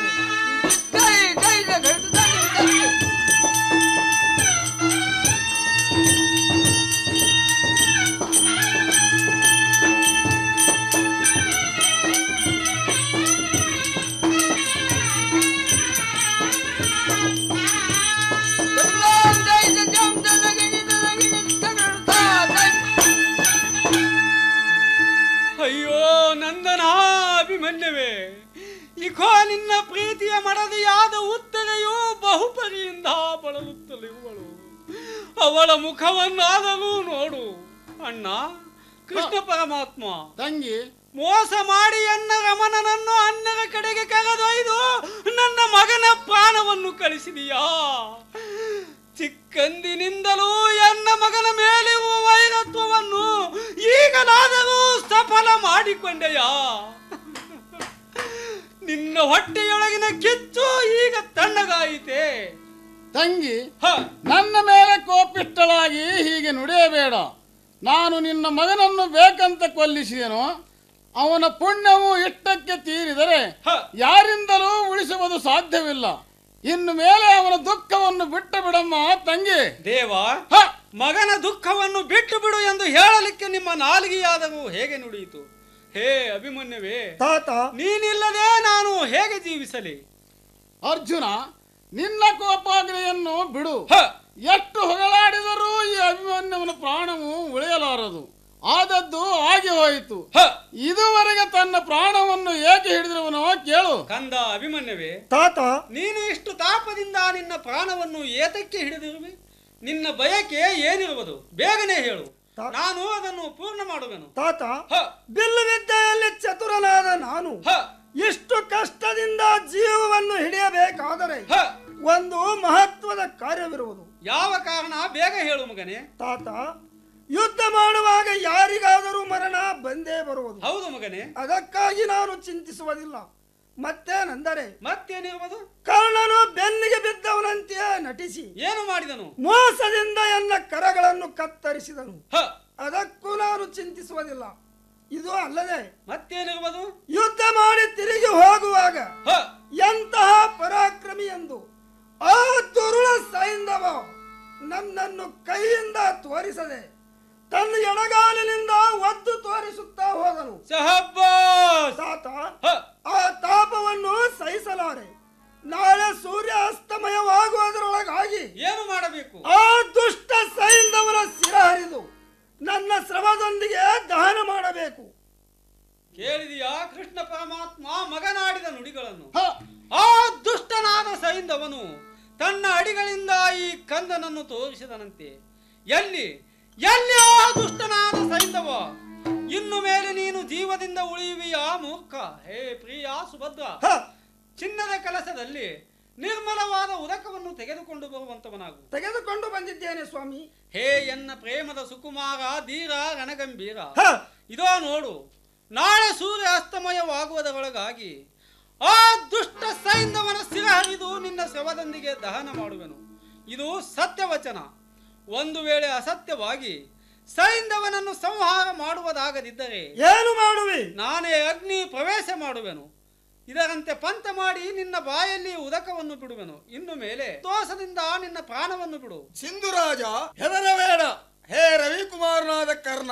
ಅಯ್ಯೋ ನಂದನ ಅಭಿಮನ್ಯವೇ ಇಕೋ ನಿನ್ನ ಪ್ರೀತಿಯ ಮಡದಿಯಾದ ಉತ್ತರೆಯು ಬಹುಪರಿಯಿಂದ ಬಳಲುತ್ತಲಿರುವಳು ಅವಳ ಮುಖವನ್ನಾದರೂ ನೋಡು ಅಣ್ಣ ಕೃಷ್ಣ ಪರಮಾತ್ಮ ತಂಗಿ ಮೋಸ ಮಾಡಿ ಎನ್ನ ರಮಣನನ್ನು ಅಣ್ಣರ ಕಡೆಗೆ ಕರೆದೊಯ್ದು ನನ್ನ ಮಗನ ಪ್ರಾಣವನ್ನು ಕಳಿಸಿದೀಯಾ ಚಿಕ್ಕಂದಿನಿಂದಲೂ ಎನ್ನ ಮಗನ ಮೇಲಿರುವ ವೈರತ್ವವನ್ನು ಈಗಲಾದರೂ ಸಫಲ ಮಾಡಿಕೊಂಡೆಯಾ ನಿನ್ನ ಹೊಟ್ಟೆಯೊಳಗಿನ ಕಿಚ್ಚು ಈಗ ತಣ್ಣಗಾಯಿತೆ ತಂಗಿ ನನ್ನ ಮೇಲೆ ಕೋಪಿಷ್ಟಳಾಗಿ ಹೀಗೆ ನುಡಿಯಬೇಡ ನಾನು ನಿನ್ನ ಮಗನನ್ನು ಬೇಕಂತ ಕೊಲ್ಲಿಸಿದೆನು ಅವನ ಪುಣ್ಯವು ಇಷ್ಟಕ್ಕೆ ತೀರಿದರೆ ಯಾರಿಂದಲೂ ಉಳಿಸುವುದು ಸಾಧ್ಯವಿಲ್ಲ ಇನ್ನು ಮೇಲೆ ಅವನ ದುಃಖವನ್ನು ಬಿಟ್ಟು ಬಿಡಮ್ಮ ತಂಗಿ ದೇವ ಮಗನ ದುಃಖವನ್ನು ಬಿಟ್ಟು ಬಿಡು ಎಂದು ಹೇಳಲಿಕ್ಕೆ ನಿಮ್ಮ ನಾಲಿಗೆಯಾದರೂ ಹೇಗೆ ನುಡಿಯಿತು ಹೇ ಅಭಿಮನ್ಯವೇ ತಾತ ನೀನಿಲ್ಲದೆ ನಾನು ಹೇಗೆ ಜೀವಿಸಲಿ ಅರ್ಜುನ ನಿನ್ನ ಕೋಪಾಗ್ನಿಯನ್ನು ಬಿಡು ಎಷ್ಟು ಹೊಗಳಾಡಿದರೂ ಈ ಅಭಿಮನ್ಯವನ ಪ್ರಾಣವು ಉಳಿಯಲಾರದು ಆದದ್ದು ಆಗಿ ಹೋಯಿತು ಇದುವರೆಗೆ ತನ್ನ ಪ್ರಾಣವನ್ನು ಏಕೆ ಹಿಡಿದಿರುವನೋ ಕೇಳು ಕಂದ ಅಭಿಮನ್ಯವೇ ತಾತ ನೀನು ಇಷ್ಟು ತಾಪದಿಂದ ನಿನ್ನ ಪ್ರಾಣವನ್ನು ಏತಕ್ಕೆ ಹಿಡಿದಿರುವೆ ನಿನ್ನ ಬಯಕೆ ಏನಿರುವುದು ಬೇಗನೆ ಹೇಳು ನಾನು ಅದನ್ನು ಪೂರ್ಣ ಮಾಡುವೆನು ತಾತ ಬಿಲ್ಲು ವಿದ್ಯೆಯಲ್ಲಿ ಚತುರನಾದ ನಾನು ಇಷ್ಟು ಕಷ್ಟದಿಂದ ಜೀವವನ್ನು ಹಿಡಿಯಬೇಕಾದರೆ ಒಂದು ಮಹತ್ವದ ಕಾರ್ಯವಿರುವುದು ಯಾವ ಕಾರಣ ಬೇಗ ಹೇಳು ಮಗನೇ ತಾತ ಯುದ್ಧ ಮಾಡುವಾಗ ಯಾರಿಗಾದರೂ ಮರಣ ಬಂದೇ ಬರುವುದು ಹೌದು ಮಗನೇ ಅದಕ್ಕಾಗಿ ನಾನು ಚಿಂತಿಸುವುದಿಲ್ಲ ಮತ್ತೇನೆಂದರೆ ಮತ್ತೇನಿರುವುದು ಕರ್ಣನು ಬೆನ್ನಿಗೆ ಬಿದ್ದವನಂತೆಯೇ ನಟಿಸಿ ಏನು ಮಾಡಿದನು ಮೋಸದಿಂದ ಎನ್ನ ಕರಗಳನ್ನು ಕತ್ತರಿಸಿದನು ಅದಕ್ಕೂ ನಾನು ಚಿಂತಿಸುವುದಿಲ್ಲ ಇದು ಅಲ್ಲದೆ ಮತ್ತೇನಿರುವುದು ಯುದ್ಧ ಮಾಡಿ ತಿರುಗಿ ಹೋಗುವಾಗ ಎಂತಹ ಪರಾಕ್ರಮಿ ಎಂದು ಆ ದುರುಳ ಸೈಂಧವ ನನ್ನನ್ನು ಕೈಯಿಂದ ತೋರಿಸದೆ ತನ್ನ ಎಡಗಾಲಿನಿಂದ ಒದ್ದು ತೋರಿಸುತ್ತಾ ಹೋದನು ತಾತ ಆ ತಾಪವನ್ನು ಸಹಿಸಲಾರೆ ನಾಳೆ ಸೂರ್ಯ ಅಸ್ತಮಯವಾಗುವುದರೊಳಗಾಗಿ ಏನು ಮಾಡಬೇಕು ಆ ದುಷ್ಟ ಸೈಂಧವನ ಸಿರ ಹರಿದು ನನ್ನ ಶ್ರಮದೊಂದಿಗೆ ದಹನ ಮಾಡಬೇಕು ಕೇಳಿದೆಯಾ ಕೃಷ್ಣ ಪರಮಾತ್ಮ ಮಗನಾಡಿದ ನುಡಿಗಳನ್ನು ಆ ದುಷ್ಟನಾದ ಸೈಂಧವನು ತನ್ನ ಅಡಿಗಳಿಂದ ಈ ಕಂದನನ್ನು ತೋರಿಸಿದನಂತೆ ಎಲ್ಲಿ ಎಲ್ಲಿ ಆ ದುಷ್ಟನಾದ ಸೈಂಧವ ಇನ್ನು ಮೇಲೆ ನೀನು ಜೀವದಿಂದ ಉಳಿಯುವಿಯಾ ಮೂರ್ಖ ಹೇ ಪ್ರಿಯ ಸುಭದ್ರ ಚಿನ್ನದ ಕೆಲಸದಲ್ಲಿ ನಿರ್ಮಲವಾದ ಉದಕವನ್ನು ತೆಗೆದುಕೊಂಡು ಬರುವಂತವನಾಗು ತೆಗೆದುಕೊಂಡು ಬಂದಿದ್ದೇನೆ ಸ್ವಾಮಿ ಹೇ ಎನ್ನ ಪ್ರೇಮದ ಸುಕುಮಾರ ಧೀರ ರಣಗಂಭೀರ ಇದೋ ನೋಡು ನಾಳೆ ಸೂರ್ಯ ಅಸ್ತಮಯವಾಗುವುದರೊಳಗಾಗಿ ಆ ದುಷ್ಟ ಸೈಂಧವನ ಸಿರ ಹರಿದು ನಿನ್ನ ಶವದೊಂದಿಗೆ ದಹನ ಮಾಡುವೆನು ಇದು ಸತ್ಯವಚನ ಒಂದು ವೇಳೆ ಅಸತ್ಯವಾಗಿ ಸೈಂಧವನನ್ನು ಸಂಹಾರ ಮಾಡುವುದಾಗದಿದ್ದರೆ ಏನು ಮಾಡುವಿ ನಾನೇ ಅಗ್ನಿ ಪ್ರವೇಶ ಮಾಡುವೆನು ಇದರಂತೆ ಪಂತ ಮಾಡಿ ನಿನ್ನ ಬಾಯಲ್ಲಿ ಉದಕವನ್ನು ಬಿಡುವೆನು ಇನ್ನು ಮೇಲೆ ದೋಷದಿಂದ ನಿನ್ನ ಪ್ರಾಣವನ್ನು ಬಿಡು ಸಿಂಧುರಾಜ ಹೆದರಬೇಡ ಹೇ ರವಿಕುಮಾರನಾದ ಕರ್ಣ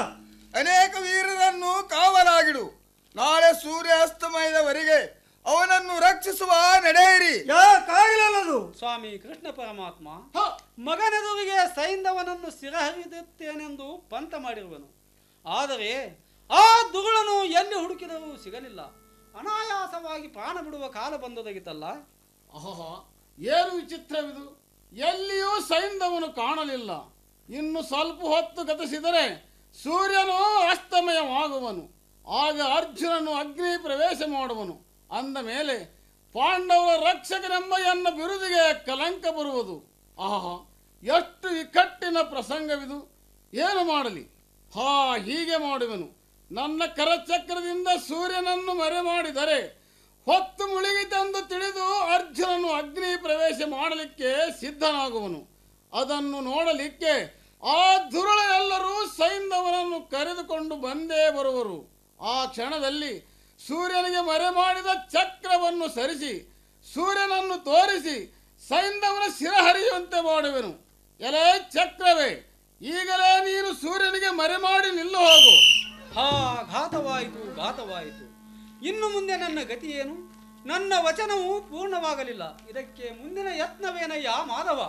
ಅನೇಕ ವೀರರನ್ನು ಕಾವಲಾಗಿಡು ನಾಳೆ ಸೂರ್ಯಾಸ್ತಮಯದವರೆಗೆ ಅವನನ್ನು ರಕ್ಷಿಸುವ ನಡೆಯಿರಿ ಯಾಕಾಗಲದು ಸ್ವಾಮಿ ಕೃಷ್ಣ ಪರಮಾತ್ಮ ಮಗನೆದುರಿಗೆ ಸೈಂಧವನನ್ನು ಸಿರಹರಿದುತ್ತೇನೆಂದು ಪಂತ ಮಾಡಿರುವನು ಆದರೆ ಆ ದುರುಳನು ಎಲ್ಲಿ ಹುಡುಕಿದರೂ ಸಿಗಲಿಲ್ಲ ಅನಾಯಾಸವಾಗಿ ಪ್ರಾಣ ಬಿಡುವ ಕಾಲ ಬಂದೊದಗಿತಲ್ಲ ಅಹಹ ಏನು ವಿಚಿತ್ರವಿದು ಎಲ್ಲಿಯೂ ಸೈಂಧವನು ಕಾಣಲಿಲ್ಲ ಇನ್ನು ಸ್ವಲ್ಪ ಹೊತ್ತು ಗತಿಸಿದರೆ ಸೂರ್ಯನು ಅಸ್ತಮಯವಾಗುವನು ಆಗ ಅರ್ಜುನನು ಅಗ್ನಿ ಪ್ರವೇಶ ಮಾಡುವನು ಅಂದ ಮೇಲೆ ಪಾಂಡವರ ರಕ್ಷಕನೆಂಬ ಎನ್ನ ಬಿರುದಿಗೆ ಕಲಂಕ ಬರುವುದು ಆಹ ಎಷ್ಟು ಇಕ್ಕಟ್ಟಿನ ಪ್ರಸಂಗವಿದು ಏನು ಮಾಡಲಿ ಹಾ ಹೀಗೆ ಮಾಡುವೆನು ನನ್ನ ಕರಚಕ್ರದಿಂದ ಸೂರ್ಯನನ್ನು ಮರೆ ಮಾಡಿದರೆ ಹೊತ್ತು ಮುಳುಗಿತೆಂದು ತಿಳಿದು ಅರ್ಜುನನು ಅಗ್ನಿ ಪ್ರವೇಶ ಮಾಡಲಿಕ್ಕೆ ಸಿದ್ಧನಾಗುವನು ಅದನ್ನು ನೋಡಲಿಕ್ಕೆ ಆ ದುರುಳ ಎಲ್ಲರೂ ಸೈಂಧವನನ್ನು ಕರೆದುಕೊಂಡು ಬಂದೇ ಬರುವರು ಆ ಕ್ಷಣದಲ್ಲಿ ಸೂರ್ಯನಿಗೆ ಮರೆ ಮಾಡಿದ ಚಕ್ರವನ್ನು ಸರಿಸಿ ಸೂರ್ಯನನ್ನು ತೋರಿಸಿ ಸೈಂಧವನ ಶಿರ ಹರಿಯುವಂತೆ ಮಾಡುವೆನು ಎಲೆ ಚಕ್ರವೇ ಈಗಲೇ ನೀನು ಸೂರ್ಯನಿಗೆ ಮರೆ ಮಾಡಿ ನಿಲ್ಲು ಹೋಗು ಹಾ ಘಾತವಾಯಿತು ಘಾತವಾಯಿತು ಇನ್ನು ಮುಂದೆ ನನ್ನ ಗತಿ ಏನು ನನ್ನ ವಚನವು ಪೂರ್ಣವಾಗಲಿಲ್ಲ ಇದಕ್ಕೆ ಮುಂದಿನ ಯತ್ನವೇನಯ್ಯ ಮಾಧವ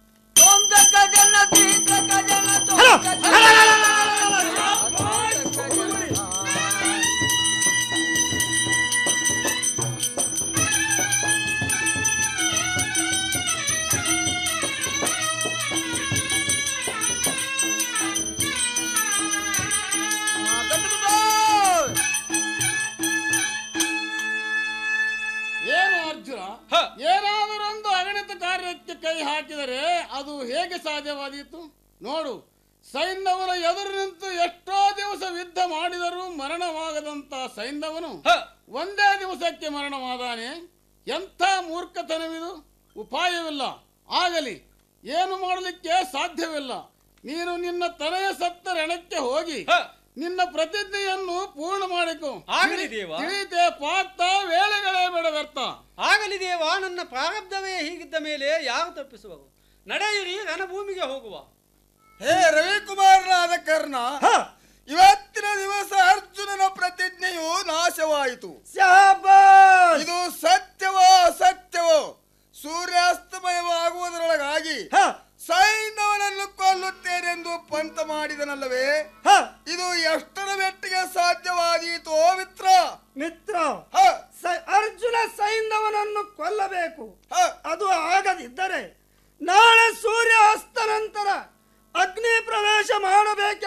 ಏನು ಅರ್ಜುನ ಏನಾದರೊಂದು ಅಗಣಿತ ಕಾರ್ಯಕ್ಕೆ ಕೈ ಹಾಕಿದರೆ ಅದು ಹೇಗೆ ಸಾಧ್ಯವಾದೀತು ನೋಡು ಸೈಂಧವನ ಎದುರು ನಿಂತು ಎಷ್ಟೋ ದಿವಸ ಯುದ್ಧ ಮಾಡಿದರೂ ಮರಣವಾಗದಂತ ಸೈಂಧವನು ಒಂದೇ ದಿವಸಕ್ಕೆ ಮರಣವಾದಾನೆ ಎಂಥ ಮೂರ್ಖತನವಿದು ಉಪಾಯವಿಲ್ಲ ಆಗಲಿ ಏನು ಮಾಡಲಿಕ್ಕೆ ಸಾಧ್ಯವಿಲ್ಲ ನೀನು ನಿನ್ನ ತಲೆಯ ಸತ್ತ ರಣಕ್ಕೆ ಹೋಗಿ ನಿನ್ನ ಪ್ರತಿಜ್ಞೆಯನ್ನು ಪೂರ್ಣ ಮಾಡಿಕೊ ಆಗಲಿ ದೇವ. ತಿಳಿತೆ ಪಾತ ವೇಳೆಗಳೇ ಬೇಡ ವ್ಯರ್ಥ ಆಗಲಿ ದೇವ ನನ್ನ ಪ್ರಾರಬ್ಧವೇ ಹೀಗಿದ್ದ ಮೇಲೆ ಯಾರು ತಪ್ಪಿಸುವರು ನಡೆಯಿರಿ ರಣಭೂಮಿಗೆ ಹೋಗುವ ಹೇ ರವಿಕುಮಾರನಾದ ಕರ್ಣ ಇವತ್ತಿನ ದಿವಸ ಅರ್ಜುನನ ಪ್ರತಿಜ್ಞೆಯು ನಾಶವಾಯಿತು ಇದು ಸತ್ಯವೋ ಅಸತ್ಯವೋ ಸೂರ್ಯಾಸ್ತಮಯವಾಗುವುದರೊಳಗಾಗಿ ಸೈನ್ಯವನನ್ನು ಕೊಲ್ಲುತ್ತೇನೆಂದು ಪಂತ ಮಾಡಿದನಲ್ಲವೇ ಇದು ಎಷ್ಟರ ಮೆಟ್ಟಿಗೆ ಸಾಧ್ಯವಾದೀತೋ ಮಿತ್ರ ಮಿತ್ರ ಸ- ಅರ್ಜುನ ಸೈಂಧವನನ್ನು ಕೊಲ್ಲಬೇಕು ಅದು ಆಗದಿದ್ದರೆ ನಾಳೆ ಸೂರ್ಯ ಅಸ್ತ ನಂತರ ಅಗ್ನಿ ಪ್ರವೇಶ ಮಾಡಬೇಕೆಂಬ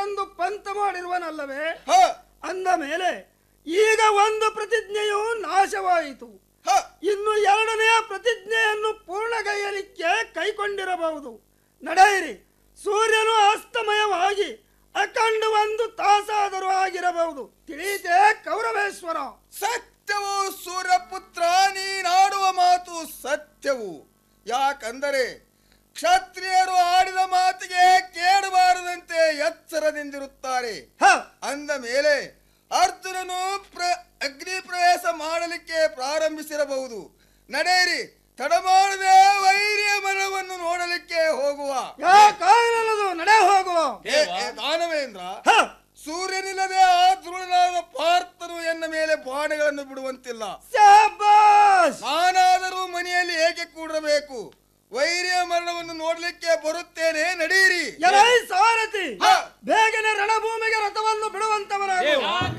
ಒಂದು ಪ್ರತಿಜ್ಞೆಯು ನಾಶವಾಯಿತು ಇನ್ನು ಎರಡನೆಯ ಪ್ರತಿಜ್ಞೆಯನ್ನು ಪೂರ್ಣಗೈಯಲಿಕ್ಕೆ ಕೈಕೊಂಡಿರಬಹುದು ನಡೆಯಿರಿ ಸೂರ್ಯನು ಅಸ್ತಮಯವಾಗಿ ಅಖಂಡ ಒಂದು ತಾಸಾದರೂ ಆಗಿರಬಹುದು ತಿಳಿಯಿತೆ ಕೌರವೇಶ್ವರ ಸತ್ಯವು ಸೂರ್ಯಪುತ್ರ ನೀನಾಡುವ ಮಾತು ಸತ್ಯವು ಯಾಕಂದರೆ ಕ್ಷತ್ರಿಯರು ಆಡಿದ ಮಾತಿಗೆ ಕೇಳಬಾರದಂತೆ ಎಚ್ಚರದಿಂದಿರುತ್ತಾರೆ ಅಂದ ಮೇಲೆ ಅರ್ಜುನನು ಪ್ರ ಅಗ್ನಿ ಪ್ರವೇಶ ಮಾಡಲಿಕ್ಕೆ ಪ್ರಾರಂಭಿಸಿರಬಹುದು ನಡೆಯಿರಿ ತಡ ಮಾಡದೆ ವೈರ್ಯ ಮರವನ್ನು ನೋಡಲಿಕ್ಕೆ ಹೋಗುವ ಕಾರಣದು ನಡೆ ಹೋಗುವ ಏ, ಏ, ದಾನವೇಂದ್ರ ಸೂರ್ಯನಿಲ್ಲದೆ ಆ ಧ್ರುವನಾದ ಪಾರ್ಥನು ಎನ್ನ ಮೇಲೆ ಬಾಣಗಳನ್ನು ಬಿಡುವಂತಿಲ್ಲ ನಾನಾದರೂ ಮನೆಯಲ್ಲಿ ಏಕೆ ಕೂಡಬೇಕು ವೈರ್ಯ ಮರಣವನ್ನು ನೋಡ್ಲಿಕ್ಕೆ ಬರುತ್ತೇನೆ ನಡೆಯಿರಿ ಎಲೈ ಸಾರಥಿ ಬೇಗನೆ ರಣಭೂಮಿಗೆ ರಥವನ್ನು ಬಿಡುವಂತವರಾಗು